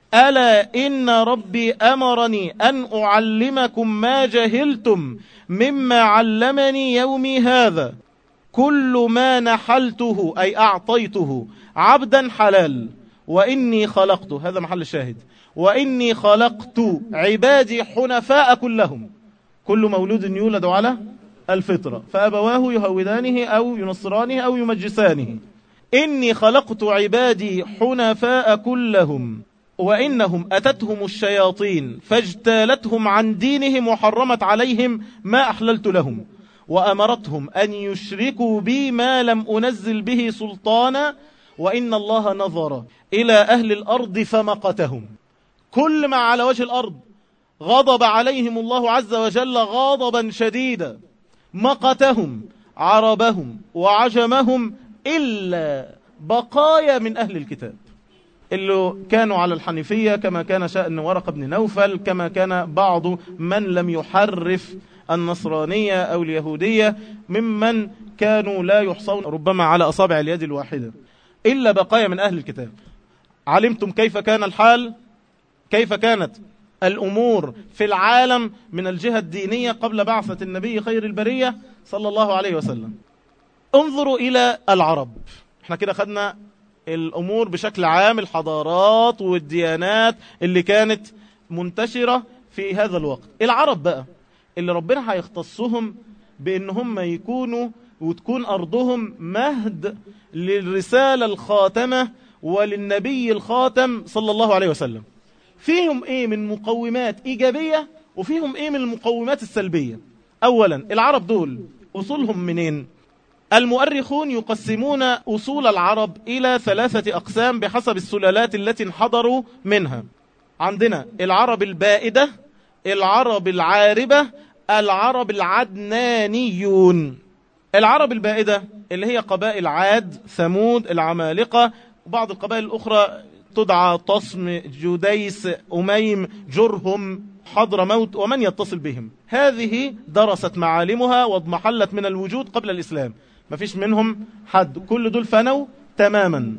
ألا إن ربي أمرني أن أعلمكم ما جهلتم مما علمني يومي هذا كل ما نحلته أي أعطيته عبدا حلال وإني خلقت هذا محل الشاهد وإني خلقت عبادي حنفاء كلهم كل مولود يولد على الفطرة فأبواه يهودانه أو ينصرانه أو يمجسانه إني خلقت عبادي حنفاء كلهم وإنهم أتتهم الشياطين فاجتالتهم عن دينهم وحرمت عليهم ما أحللت لهم وأمرتهم أن يشركوا بي ما لم أنزل به سلطانا وإن الله نظر إلى أهل الأرض فمقتهم كل ما على وجه الأرض غضب عليهم الله عز وجل غضبا شديدا مقتهم عربهم وعجمهم إلا بقايا من أهل الكتاب اللي كانوا على الحنيفية كما كان شأن ورق بن نوفل كما كان بعض من لم يحرف النصرانية أو اليهودية ممن كانوا لا يحصون ربما على أصابع اليد الواحدة إلا بقايا من أهل الكتاب علمتم كيف كان الحال كيف كانت الأمور في العالم من الجهة الدينية قبل بعثة النبي خير البرية صلى الله عليه وسلم انظروا إلى العرب احنا كده خدنا الأمور بشكل عام الحضارات والديانات اللي كانت منتشرة في هذا الوقت العرب بقى اللي ربنا هيختصهم بأن هم يكونوا وتكون أرضهم مهد للرسالة الخاتمة وللنبي الخاتم صلى الله عليه وسلم فيهم ايه من مقومات ايجابية وفيهم ايه من المقومات السلبية اولا العرب دول اصولهم منين المؤرخون يقسمون أصول العرب إلى ثلاثة أقسام بحسب السلالات التي انحدروا منها عندنا العرب البائدة العرب العاربة العرب العدنانيون العرب البائدة اللي هي قبائل عاد ثمود العمالقة وبعض القبائل الأخرى تدعى طصم جديس أميم جرهم حضر موت ومن يتصل بهم هذه درست معالمها واضمحلت من الوجود قبل الإسلام ما فيش منهم حد كل دول فنوا تماما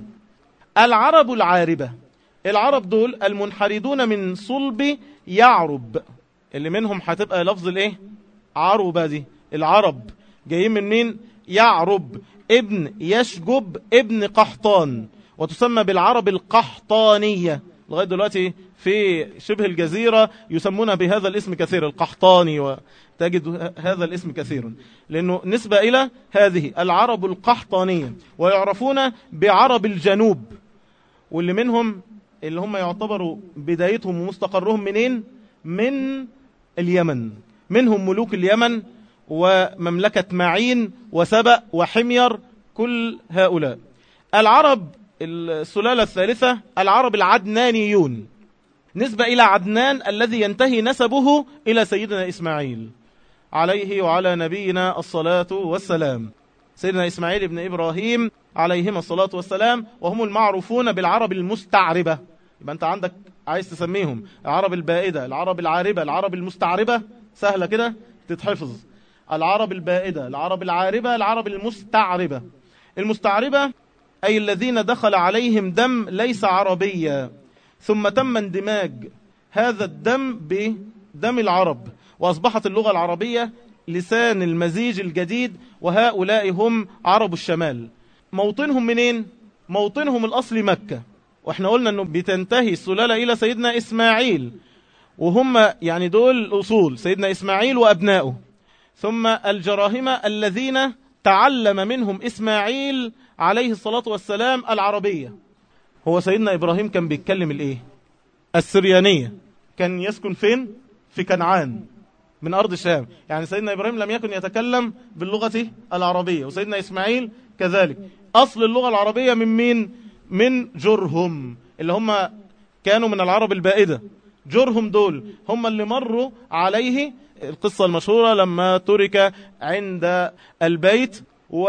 العرب العاربة العرب دول المنحردون من صلب يعرب اللي منهم هتبقى لفظ الايه عربة دي العرب جايين من مين يعرب ابن يشجب ابن قحطان وتسمى بالعرب القحطانية لغاية دلوقتي في شبه الجزيرة يسمونها بهذا الاسم كثير القحطاني وتجد هذا الاسم كثيرا لأنه نسبة إلى هذه العرب القحطانية ويعرفون بعرب الجنوب واللي منهم اللي هم يعتبروا بدايتهم ومستقرهم منين من اليمن منهم ملوك اليمن ومملكة معين وسبأ وحمير كل هؤلاء العرب السلالة الثالثة العرب العدنانيون نسبة إلى عدنان الذي ينتهي نسبه إلى سيدنا إسماعيل عليه وعلى نبينا الصلاة والسلام سيدنا إسماعيل بن إبراهيم عليهما الصلاة والسلام وهم المعروفون بالعرب المستعربة يبقى أنت عندك عايز تسميهم العرب البائدة العرب العاربة العرب المستعربة سهلة كده تتحفظ العرب البائدة العرب العاربة العرب المستعربة المستعربة أي الذين دخل عليهم دم ليس عربيا ثم تم اندماج هذا الدم بدم العرب وأصبحت اللغة العربية لسان المزيج الجديد وهؤلاء هم عرب الشمال موطنهم منين؟ موطنهم الأصل مكة واحنا قلنا أنه بتنتهي السلالة إلى سيدنا إسماعيل وهم يعني دول الأصول سيدنا إسماعيل وأبنائه ثم الجراهمة الذين تعلم منهم إسماعيل عليه الصلاة والسلام العربية هو سيدنا إبراهيم كان بيتكلم الإيه السريانية كان يسكن فين في كنعان من أرض الشام يعني سيدنا إبراهيم لم يكن يتكلم باللغة العربية وسيدنا إسماعيل كذلك أصل اللغة العربية من مين من جرهم اللي هم كانوا من العرب البائدة جرهم دول هم اللي مروا عليه القصة المشهورة لما ترك عند البيت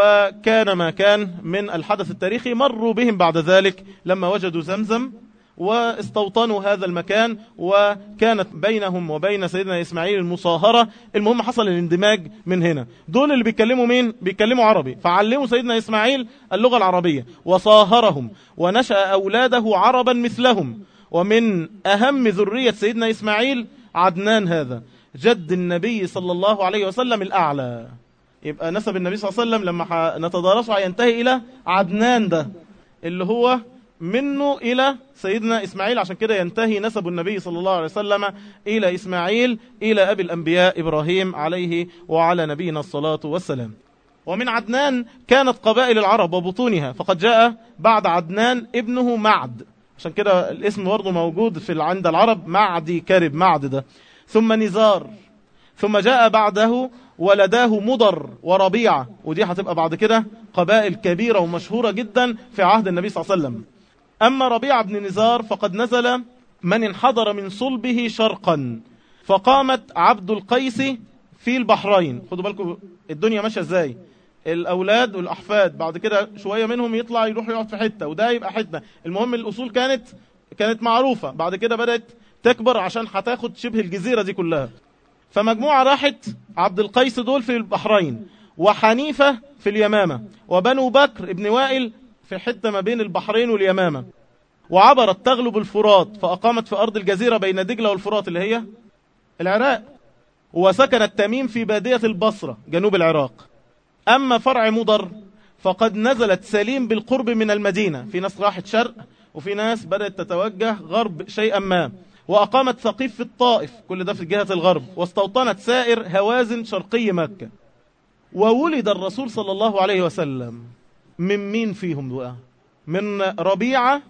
وكان ما كان من الحدث التاريخي مروا بهم بعد ذلك لما وجدوا زمزم واستوطنوا هذا المكان وكانت بينهم وبين سيدنا إسماعيل المصاهرة المهم حصل الاندماج من هنا دول اللي بيتكلموا مين؟ بيتكلموا عربي فعلموا سيدنا إسماعيل اللغة العربية وصاهرهم ونشأ أولاده عربا مثلهم ومن أهم ذرية سيدنا إسماعيل عدنان هذا جد النبي صلى الله عليه وسلم الأعلى يبقى نسب النبي صلى الله عليه وسلم لما نتدارسه هينتهي إلى عدنان ده اللي هو منه إلى سيدنا إسماعيل عشان كده ينتهي نسب النبي صلى الله عليه وسلم إلى إسماعيل إلى أبي الأنبياء إبراهيم عليه وعلى نبينا الصلاة والسلام ومن عدنان كانت قبائل العرب وبطونها فقد جاء بعد عدنان ابنه معد عشان كده الاسم برضه موجود في عند العرب معدي كرب معد ده ثم نزار ثم جاء بعده ولداه مضر وربيعة ودي هتبقى بعد كده قبائل كبيرة ومشهورة جدا في عهد النبي صلى الله عليه وسلم أما ربيعة بن نزار فقد نزل من انحدر من صلبه شرقا فقامت عبد القيس في البحرين خدوا بالكم الدنيا ماشية ازاي الأولاد والأحفاد بعد كده شوية منهم يطلع يروح يقعد في حتة وده يبقى حتة المهم الأصول كانت كانت معروفة بعد كده بدأت تكبر عشان هتاخد شبه الجزيرة دي كلها فمجموعة راحت عبد القيس دول في البحرين وحنيفة في اليمامة وبنو بكر ابن وائل في حتة ما بين البحرين واليمامة وعبرت تغلب الفرات فأقامت في أرض الجزيرة بين دجلة والفرات اللي هي العراق وسكنت تميم في بادية البصرة جنوب العراق أما فرع مضر فقد نزلت سليم بالقرب من المدينة في ناس راحت شرق وفي ناس بدأت تتوجه غرب شيئا ما وأقامت ثقيف في الطائف كل ده في جهة الغرب واستوطنت سائر هوازن شرقي مكة وولد الرسول صلى الله عليه وسلم من مين فيهم بقى من ربيعة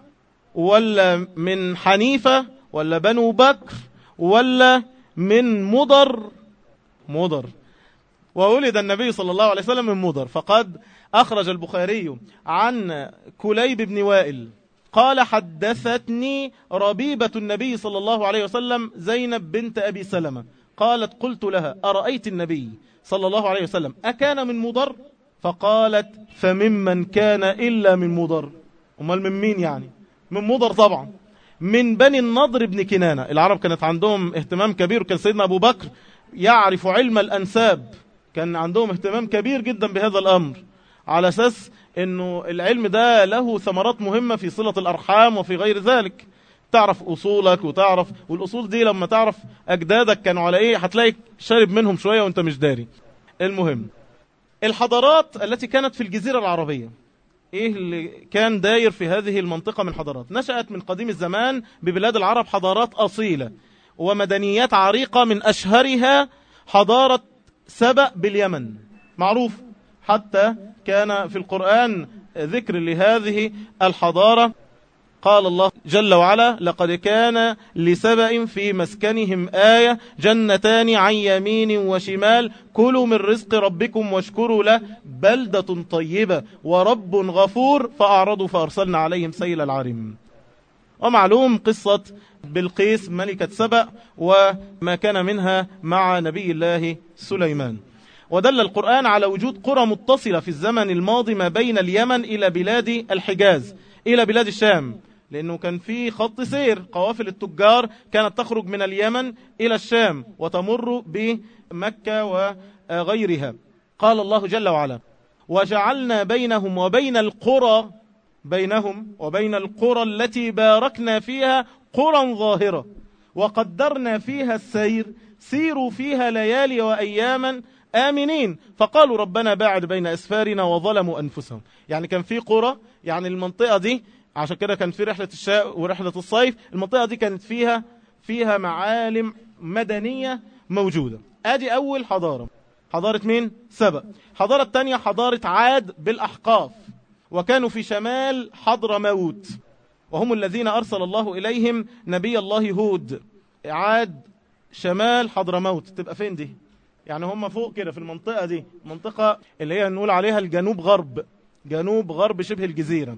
ولا من حنيفة ولا بنو بكر ولا من مضر مضر وولد النبي صلى الله عليه وسلم من مضر فقد أخرج البخاري عن كليب بن وائل قال حدثتني ربيبة النبي صلى الله عليه وسلم زينب بنت أبي سلمة قالت قلت لها أرأيت النبي صلى الله عليه وسلم أكان من مضر فقالت فممن كان إلا من مضر أمال من مين يعني من مضر طبعا من بني النضر بن كنانة العرب كانت عندهم اهتمام كبير وكان سيدنا أبو بكر يعرف علم الأنساب كان عندهم اهتمام كبير جدا بهذا الأمر على أساس أنه العلم ده له ثمرات مهمة في صلة الأرحام وفي غير ذلك تعرف أصولك وتعرف والأصول دي لما تعرف أجدادك كانوا على إيه هتلاقي شارب منهم شوية وانت مش داري المهم الحضارات التي كانت في الجزيرة العربية ايه اللي كان داير في هذه المنطقة من حضارات نشأت من قديم الزمان ببلاد العرب حضارات أصيلة ومدنيات عريقة من أشهرها حضارة سبأ باليمن معروف حتى كان في القرآن ذكر لهذه الحضارة قال الله جل وعلا لقد كان لسبأ في مسكنهم آية جنتان عن يمين وشمال كلوا من رزق ربكم واشكروا له بلدة طيبة ورب غفور فأعرضوا فأرسلنا عليهم سيل العرم ومعلوم قصة بالقيس ملكة سبأ وما كان منها مع نبي الله سليمان ودل القرآن على وجود قرى متصلة في الزمن الماضي ما بين اليمن إلى بلاد الحجاز إلى بلاد الشام لأنه كان في خط سير قوافل التجار كانت تخرج من اليمن إلى الشام وتمر بمكة وغيرها قال الله جل وعلا وجعلنا بينهم وبين القرى بينهم وبين القرى التي باركنا فيها قرى ظاهرة وقدرنا فيها السير سيروا فيها ليالي وأياما آمنين فقالوا ربنا باعد بين أسفارنا وظلموا أنفسهم يعني كان في قرى يعني المنطقة دي عشان كده كان في رحلة الشاء ورحلة الصيف المنطقة دي كانت فيها فيها معالم مدنية موجودة ادي اول حضارة حضارة مين؟ سبأ حضارة الثانية حضارة عاد بالأحقاف وكانوا في شمال حضر موت وهم الذين أرسل الله إليهم نبي الله هود عاد شمال حضر موت تبقى فين دي يعني هم فوق كده في المنطقة دي منطقة اللي هي نقول عليها الجنوب غرب جنوب غرب شبه الجزيرة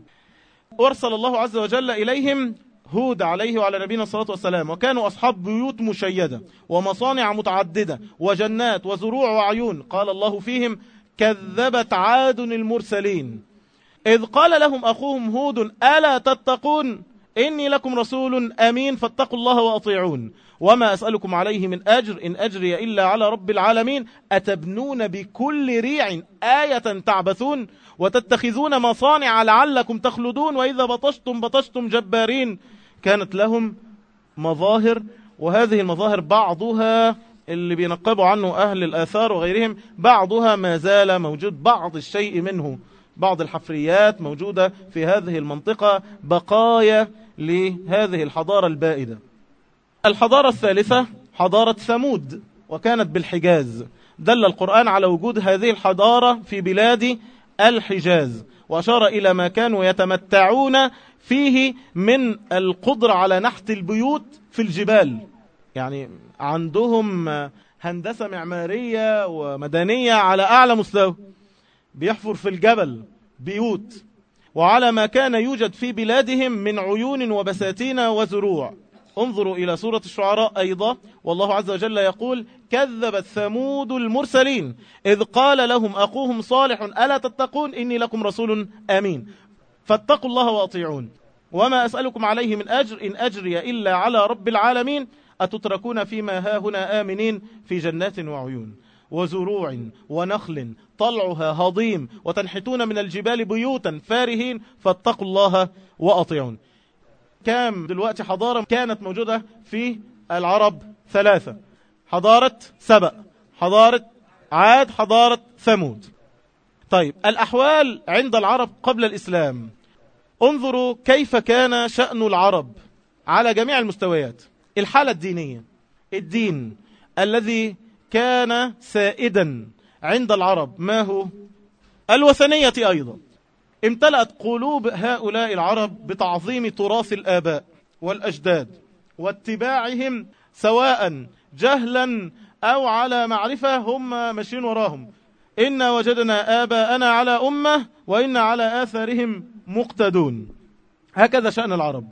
أرسل الله عز وجل إليهم هود عليه وعلى نبينا الصلاة والسلام وكانوا أصحاب بيوت مشيدة ومصانع متعددة وجنات وزروع وعيون قال الله فيهم كذبت عاد المرسلين إذ قال لهم أخوهم هود ألا تتقون إني لكم رسول أمين فاتقوا الله وأطيعون وما أسألكم عليه من أجر إن أجري إلا على رب العالمين أتبنون بكل ريع آية تعبثون وتتخذون مصانع لعلكم تخلدون وإذا بطشتم بطشتم جبارين كانت لهم مظاهر وهذه المظاهر بعضها اللي بينقبوا عنه أهل الآثار وغيرهم بعضها ما زال موجود بعض الشيء منه بعض الحفريات موجودة في هذه المنطقة بقايا لهذه الحضارة البائدة الحضارة الثالثة حضارة ثمود وكانت بالحجاز دل القرآن على وجود هذه الحضارة في بلاد الحجاز وأشار إلى ما كانوا يتمتعون فيه من القدرة على نحت البيوت في الجبال يعني عندهم هندسة معمارية ومدنية على أعلى مستوى بيحفر في الجبل بيوت وعلى ما كان يوجد في بلادهم من عيون وبساتين وزروع انظروا إلى سورة الشعراء أيضا والله عز وجل يقول كذبت ثمود المرسلين إذ قال لهم أخوهم صالح ألا تتقون إني لكم رسول أمين فاتقوا الله وأطيعون وما أسألكم عليه من أجر إن أجري إلا على رب العالمين أتتركون فيما ها هنا آمنين في جنات وعيون وزروع ونخل طلعها هضيم وتنحتون من الجبال بيوتا فارهين فاتقوا الله وأطيعون كام دلوقتي حضارة كانت موجودة في العرب ثلاثة حضارة سبأ حضارة عاد حضارة ثمود طيب الأحوال عند العرب قبل الإسلام انظروا كيف كان شأن العرب على جميع المستويات الحالة الدينية الدين الذي كان سائدا عند العرب ما هو الوثنية أيضا امتلأت قلوب هؤلاء العرب بتعظيم تراث الآباء والأجداد واتباعهم سواء جهلا أو على معرفة هم ماشيين وراهم إنا وجدنا آباءنا على أمة وإنا على آثارهم مقتدون هكذا شأن العرب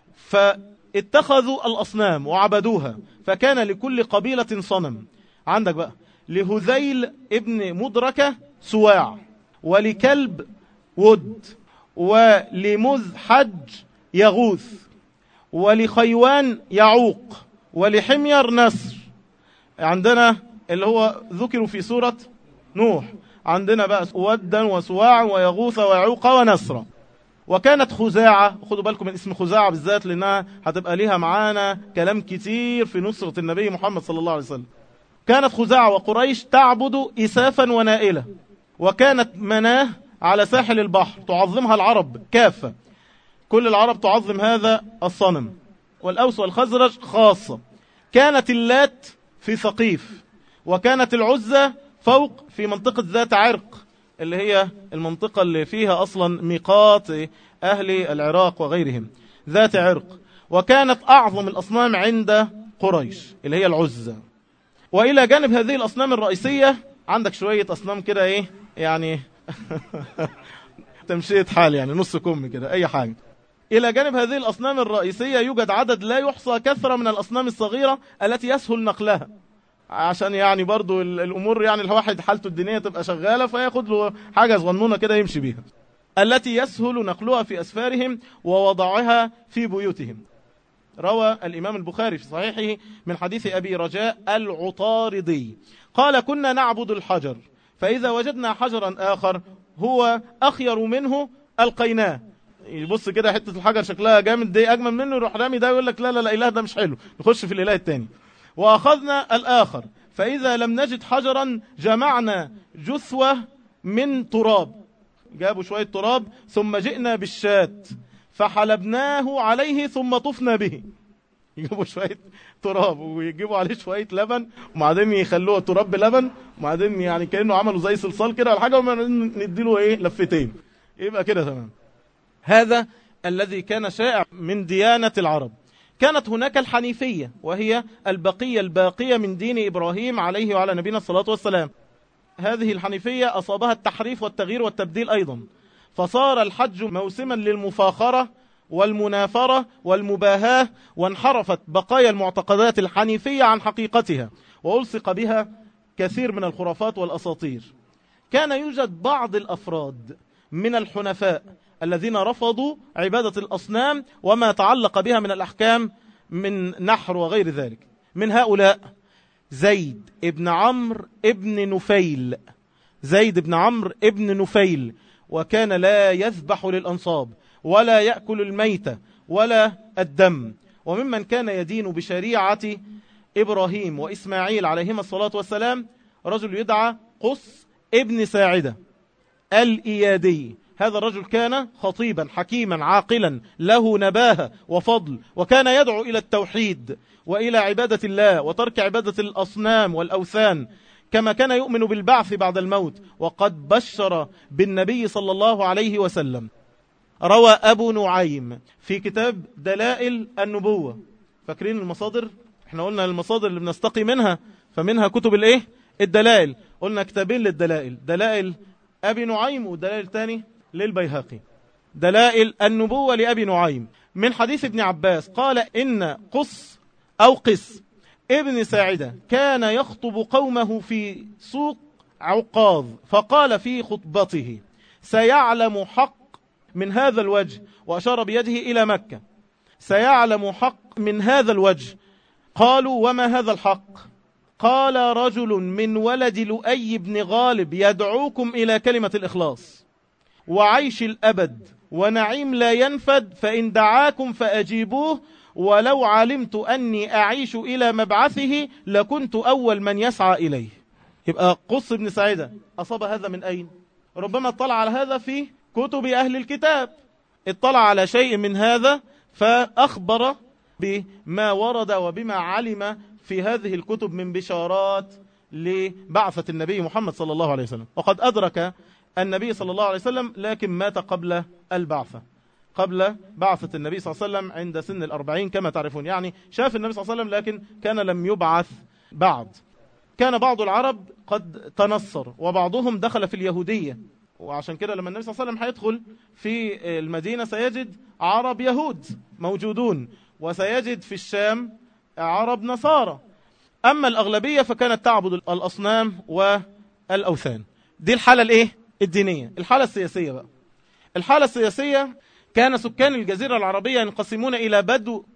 فاتخذوا الأصنام وعبدوها فكان لكل قبيلة صنم عندك بقى لهذيل ابن مدركة سواع ولكلب ود ولمذ حج يغوث ولخيوان يعوق ولحمير نسر عندنا اللي هو ذكروا في سورة نوح عندنا بقى ودا وسواع ويغوث ويعوق ونسر وكانت خزاعة خدوا بالكم من اسم خزاعة بالذات لأنها هتبقى ليها معانا كلام كتير في نصرة النبي محمد صلى الله عليه وسلم كانت خزاعة وقريش تعبد إسافا ونائلة وكانت مناه على ساحل البحر تعظمها العرب كافة كل العرب تعظم هذا الصنم والأوس والخزرج خاصة كانت اللات في ثقيف وكانت العزة فوق في منطقة ذات عرق اللي هي المنطقة اللي فيها أصلا ميقات أهل العراق وغيرهم ذات عرق وكانت أعظم الأصنام عند قريش اللي هي العزة وإلى جانب هذه الأصنام الرئيسية عندك شوية أصنام كده إيه يعني تمشية حال يعني نص كم كده أي حاجة إلى جانب هذه الأصنام الرئيسية يوجد عدد لا يحصى كثرة من الأصنام الصغيرة التي يسهل نقلها عشان يعني برضو الأمور يعني الواحد حالته الدينية تبقى شغالة فياخد له حاجة صغنونة كده يمشي بيها التي يسهل نقلها في أسفارهم ووضعها في بيوتهم روى الإمام البخاري في صحيحه من حديث أبي رجاء العطاردي قال كنا نعبد الحجر فإذا وجدنا حجرا آخر هو أخير منه ألقيناه يبص كده حتة الحجر شكلها جامد دي أجمل منه يروح رامي ده يقول لك لا لا لا إله ده مش حلو نخش في الإله التاني وأخذنا الآخر فإذا لم نجد حجرا جمعنا جثوة من تراب جابوا شوية تراب ثم جئنا بالشات فحلبناه عليه ثم طفنا به يجيبوا شوية تراب ويجيبوا عليه شوية لبن وبعدين يخلوه تراب بلبن وبعدين يعني كأنه عملوا زي صلصال كده ولا حاجة ونديله ايه لفتين يبقى كده تمام هذا الذي كان شائع من ديانة العرب كانت هناك الحنيفية وهي البقية الباقية من دين إبراهيم عليه وعلى نبينا الصلاة والسلام هذه الحنيفية أصابها التحريف والتغيير والتبديل أيضا فصار الحج موسما للمفاخرة والمنافرة والمباهاة وانحرفت بقايا المعتقدات الحنيفية عن حقيقتها وألصق بها كثير من الخرافات والأساطير كان يوجد بعض الأفراد من الحنفاء الذين رفضوا عبادة الأصنام وما تعلق بها من الأحكام من نحر وغير ذلك من هؤلاء زيد ابن عمرو ابن نفيل زيد بن عمرو ابن نفيل وكان لا يذبح للأنصاب ولا يأكل الميت ولا الدم وممن كان يدين بشريعة إبراهيم وإسماعيل عليهما الصلاة والسلام رجل يدعى قص ابن ساعدة الإيادي هذا الرجل كان خطيبا حكيما عاقلا له نباهة وفضل وكان يدعو إلى التوحيد وإلى عبادة الله وترك عبادة الأصنام والأوثان كما كان يؤمن بالبعث بعد الموت وقد بشر بالنبي صلى الله عليه وسلم روى أبو نعيم في كتاب دلائل النبوة فاكرين المصادر احنا قلنا المصادر اللي بنستقي منها فمنها كتب الايه الدلائل قلنا كتابين للدلائل دلائل أبي نعيم ودلائل تاني للبيهقي دلائل النبوة لأبي نعيم من حديث ابن عباس قال إن قص أو قس ابن ساعدة كان يخطب قومه في سوق عقاظ فقال في خطبته سيعلم حق من هذا الوجه وأشار بيده إلى مكة سيعلم حق من هذا الوجه قالوا وما هذا الحق قال رجل من ولد لؤي بن غالب يدعوكم إلى كلمة الإخلاص وعيش الأبد ونعيم لا ينفد فإن دعاكم فأجيبوه ولو علمت أني أعيش إلى مبعثه لكنت أول من يسعى إليه يبقى قص بن سعيدة أصاب هذا من أين ربما اطلع على هذا في كتب أهل الكتاب اطلع على شيء من هذا فأخبر بما ورد وبما علم في هذه الكتب من بشارات لبعثة النبي محمد صلى الله عليه وسلم وقد أدرك النبي صلى الله عليه وسلم لكن مات قبل البعثة قبل بعثة النبي صلى الله عليه وسلم عند سن الأربعين كما تعرفون يعني شاف النبي صلى الله عليه وسلم لكن كان لم يبعث بعد كان بعض العرب قد تنصر وبعضهم دخل في اليهودية وعشان كده لما النبي صلى الله عليه وسلم هيدخل في المدينة سيجد عرب يهود موجودون وسيجد في الشام عرب نصارى أما الأغلبية فكانت تعبد الأصنام والأوثان دي الحالة الإيه؟ الدينية الحالة السياسية بقى الحالة السياسية كان سكان الجزيرة العربية ينقسمون إلى بدو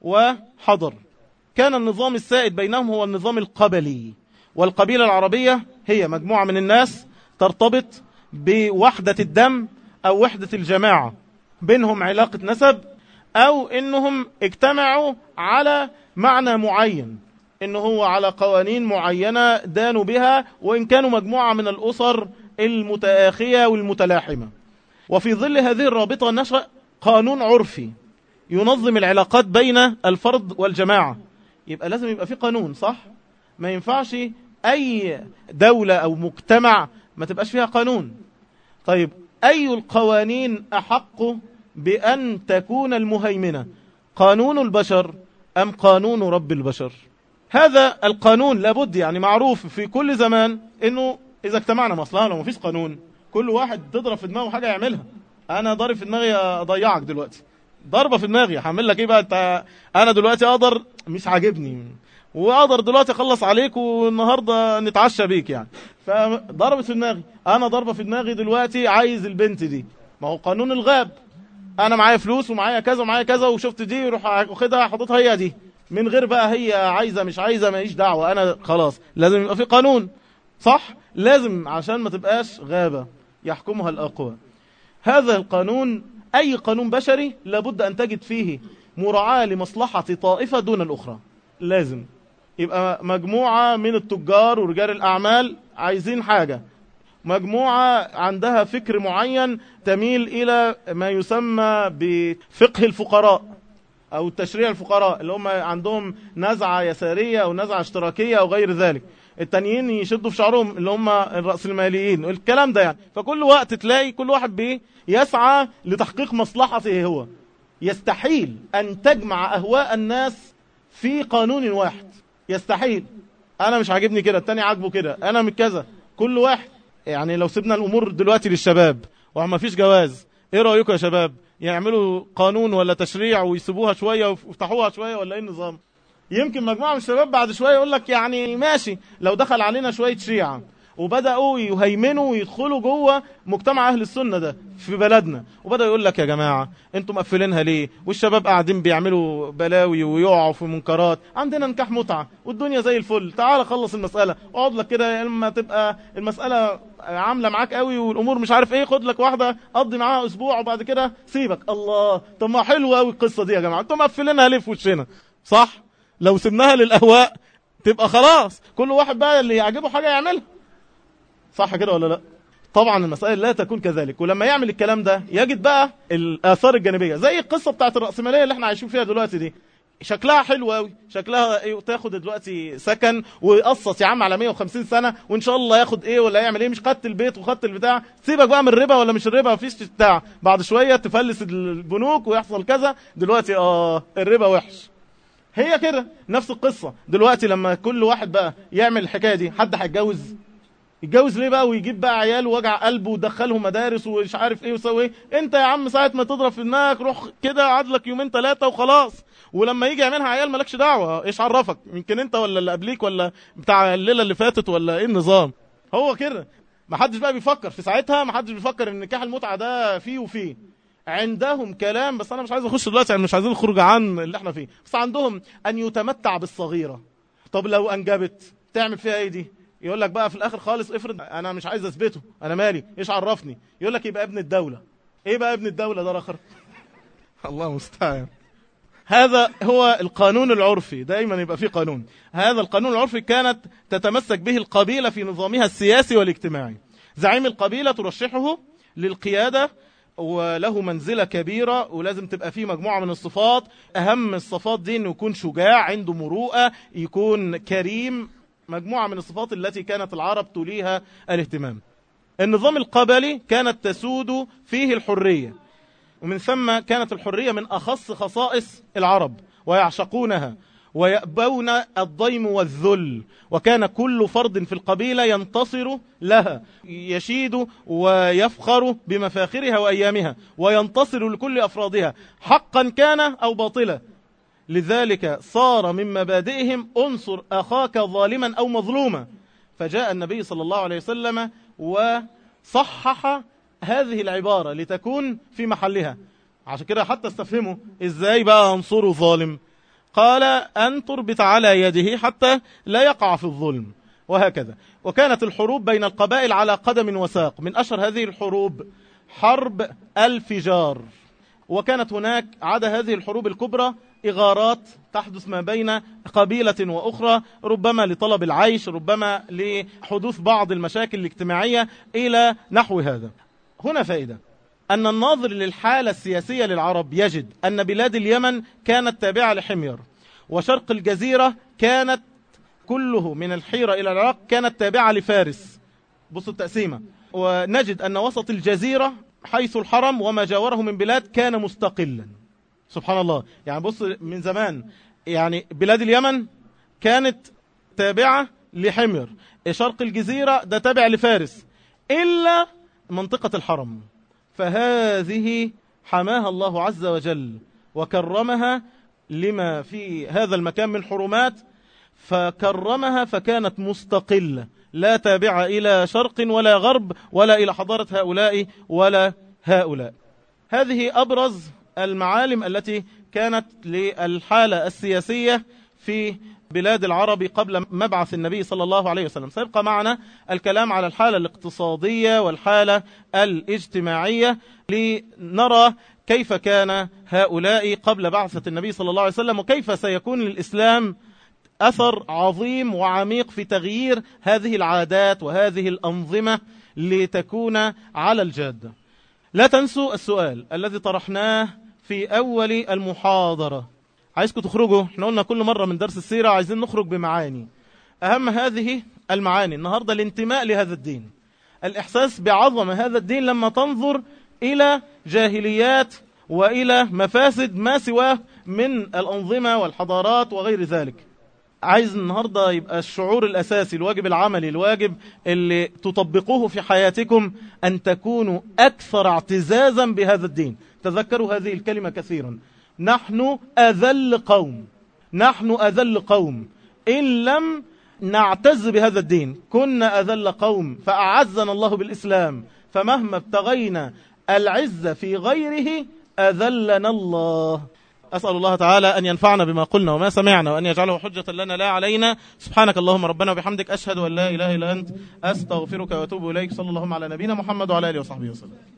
وحضر كان النظام السائد بينهم هو النظام القبلي والقبيلة العربية هي مجموعة من الناس ترتبط بوحدة الدم أو وحدة الجماعة بينهم علاقة نسب أو إنهم اجتمعوا على معنى معين إنه هو على قوانين معينة دانوا بها وإن كانوا مجموعة من الأسر المتآخية والمتلاحمة وفي ظل هذه الرابطة نشأ قانون عرفي ينظم العلاقات بين الفرد والجماعة يبقى لازم يبقى في قانون صح؟ ما ينفعش أي دولة أو مجتمع ما تبقاش فيها قانون طيب أي القوانين أحق بأن تكون المهيمنة قانون البشر أم قانون رب البشر هذا القانون لابد يعني معروف في كل زمان أنه إذا اجتمعنا مصلحة لو مفيش قانون كل واحد تضرب في دماغه حاجة يعملها أنا ضارب في دماغي أضيعك دلوقتي ضربة في دماغي هعمل لك إيه بقى أنت أنا دلوقتي أقدر مش عاجبني واقدر دلوقتي اخلص عليك والنهارده نتعشى بيك يعني فضربت في دماغي انا ضربه في دماغي دلوقتي عايز البنت دي ما هو قانون الغاب انا معايا فلوس ومعايا كذا ومعايا كذا وشفت دي روح واخدها حاططها هي دي من غير بقى هي عايزه مش عايزه ماليش دعوه انا خلاص لازم يبقى في قانون صح لازم عشان ما تبقاش غابه يحكمها الاقوى هذا القانون اي قانون بشري لابد ان تجد فيه مراعاه لمصلحه طائفه دون الاخرى لازم يبقى مجموعه من التجار ورجال الاعمال عايزين حاجه مجموعة عندها فكر معين تميل إلى ما يسمى بفقه الفقراء أو تشريع الفقراء اللي هم عندهم نزعة يسارية أو نزعة اشتراكية أو غير ذلك التانيين يشدوا في شعرهم اللي هم الرأسماليين الكلام ده يعني فكل وقت تلاقي كل واحد بيه يسعى لتحقيق مصلحته هو يستحيل أن تجمع أهواء الناس في قانون واحد يستحيل أنا مش عاجبني كده التاني عاجبه كده أنا من كذا كل واحد يعني لو سيبنا الامور دلوقتي للشباب وما فيش جواز ايه رايكم يا شباب يعملوا قانون ولا تشريع ويسيبوها شويه ويفتحوها شويه ولا ايه النظام يمكن مجموعه من الشباب بعد شويه يقول لك يعني ماشي لو دخل علينا شويه شيعه وبداوا يهيمنوا ويدخلوا جوه مجتمع اهل السنه ده في بلدنا وبدا يقول لك يا جماعه انتم مقفلينها ليه والشباب قاعدين بيعملوا بلاوي ويقعوا في منكرات عندنا نكاح متعه والدنيا زي الفل تعال خلص المساله اقعد لك كده لما تبقى المساله عامله معاك قوي والامور مش عارف ايه خد لك واحده قضي معاها اسبوع وبعد كده سيبك الله طب ما حلوه قوي القصه دي يا جماعه انتم مقفلينها ليه في وشنا صح لو سبناها للاهواء تبقى خلاص كل واحد بقى اللي يعجبه حاجه يعملها صح كده ولا لا طبعا المسائل لا تكون كذلك ولما يعمل الكلام ده يجد بقى الاثار الجانبيه زي القصه بتاعت الراسماليه اللي احنا عايشين فيها دلوقتي دي شكلها حلو قوي شكلها ايه تاخد دلوقتي سكن ويقصص يا عم على 150 سنه وان شاء الله ياخد ايه ولا يعمل ايه مش خدت البيت وخدت البتاع سيبك بقى من الربا ولا مش الربا مفيش بتاع بعد شويه تفلس البنوك ويحصل كذا دلوقتي اه الربا وحش هي كده نفس القصه دلوقتي لما كل واحد بقى يعمل الحكايه دي حد هيتجوز يتجوز ليه بقى ويجيب بقى عيال ووجع قلبه ويدخلهم مدارس ومش عارف ايه ويسوي ايه انت يا عم ساعه ما تضرب في دماغك روح كده قعد لك يومين ثلاثه وخلاص ولما يجي يعملها عيال مالكش دعوه ايش عرفك يمكن انت ولا اللي قبليك ولا بتاع الليله اللي فاتت ولا ايه النظام هو كده ما حدش بقى بيفكر في ساعتها ما حدش بيفكر ان نكاح المتعه ده فيه وفيه عندهم كلام بس انا مش عايز اخش دلوقتي يعني مش عايزين نخرج عن اللي احنا فيه بس عندهم ان يتمتع بالصغيره طب لو انجبت تعمل فيها ايه دي يقول لك بقى في الاخر خالص افرض انا مش عايز اثبته انا مالي ايش عرفني يقول لك يبقى ابن الدوله ايه بقى ابن الدوله ده اخر الله المستعان هذا هو القانون العرفي دائما يبقى فيه قانون هذا القانون العرفي كانت تتمسك به القبيلة في نظامها السياسي والاجتماعي زعيم القبيلة ترشحه للقيادة وله منزلة كبيرة ولازم تبقى فيه مجموعة من الصفات أهم الصفات دي أنه يكون شجاع عنده مروءة يكون كريم مجموعة من الصفات التي كانت العرب تليها الاهتمام النظام القبلي كانت تسود فيه الحرية ومن ثم كانت الحرية من أخص خصائص العرب ويعشقونها ويأبون الضيم والذل وكان كل فرد في القبيلة ينتصر لها يشيد ويفخر بمفاخرها وأيامها وينتصر لكل أفرادها حقا كان أو باطلا لذلك صار من مبادئهم انصر أخاك ظالما أو مظلوما فجاء النبي صلى الله عليه وسلم وصحح هذه العبارة لتكون في محلها عشان كده حتى استفهموا ازاي بقى انصروا ظالم قال أن تربط على يده حتى لا يقع في الظلم وهكذا وكانت الحروب بين القبائل على قدم وساق من أشهر هذه الحروب حرب الفجار وكانت هناك عدا هذه الحروب الكبرى إغارات تحدث ما بين قبيلة وأخرى ربما لطلب العيش ربما لحدوث بعض المشاكل الاجتماعية إلى نحو هذا هنا فائدة أن الناظر للحالة السياسية للعرب يجد أن بلاد اليمن كانت تابعة لحمير وشرق الجزيرة كانت كله من الحيرة إلى العراق كانت تابعة لفارس بصوا التقسيمة ونجد أن وسط الجزيرة حيث الحرم وما جاوره من بلاد كان مستقلا سبحان الله يعني بص من زمان يعني بلاد اليمن كانت تابعة لحمير شرق الجزيرة ده تابع لفارس إلا منطقة الحرم فهذه حماها الله عز وجل وكرمها لما في هذا المكان من حرمات فكرمها فكانت مستقلة لا تابعة إلى شرق ولا غرب ولا إلى حضارة هؤلاء ولا هؤلاء هذه أبرز المعالم التي كانت للحالة السياسية في بلاد العرب قبل مبعث النبي صلى الله عليه وسلم سيبقى معنا الكلام على الحالة الاقتصادية والحالة الاجتماعية لنرى كيف كان هؤلاء قبل بعثة النبي صلى الله عليه وسلم وكيف سيكون للإسلام أثر عظيم وعميق في تغيير هذه العادات وهذه الأنظمة لتكون على الجادة لا تنسوا السؤال الذي طرحناه في أول المحاضرة عايزكم تخرجوا احنا قلنا كل مرة من درس السيرة عايزين نخرج بمعاني أهم هذه المعاني النهاردة الانتماء لهذا الدين الإحساس بعظم هذا الدين لما تنظر إلى جاهليات وإلى مفاسد ما سواه من الأنظمة والحضارات وغير ذلك عايز النهاردة يبقى الشعور الأساسي الواجب العملي الواجب اللي تطبقوه في حياتكم أن تكونوا أكثر اعتزازا بهذا الدين تذكروا هذه الكلمة كثيرا نحن أذل قوم نحن أذل قوم إن لم نعتز بهذا الدين كنا أذل قوم فأعزنا الله بالإسلام فمهما ابتغينا العزة في غيره أذلنا الله أسأل الله تعالى أن ينفعنا بما قلنا وما سمعنا وأن يجعله حجة لنا لا علينا سبحانك اللهم ربنا وبحمدك أشهد أن لا إله إلا أنت أستغفرك وأتوب إليك صلى الله على نبينا محمد وعلى آله وصحبه وسلم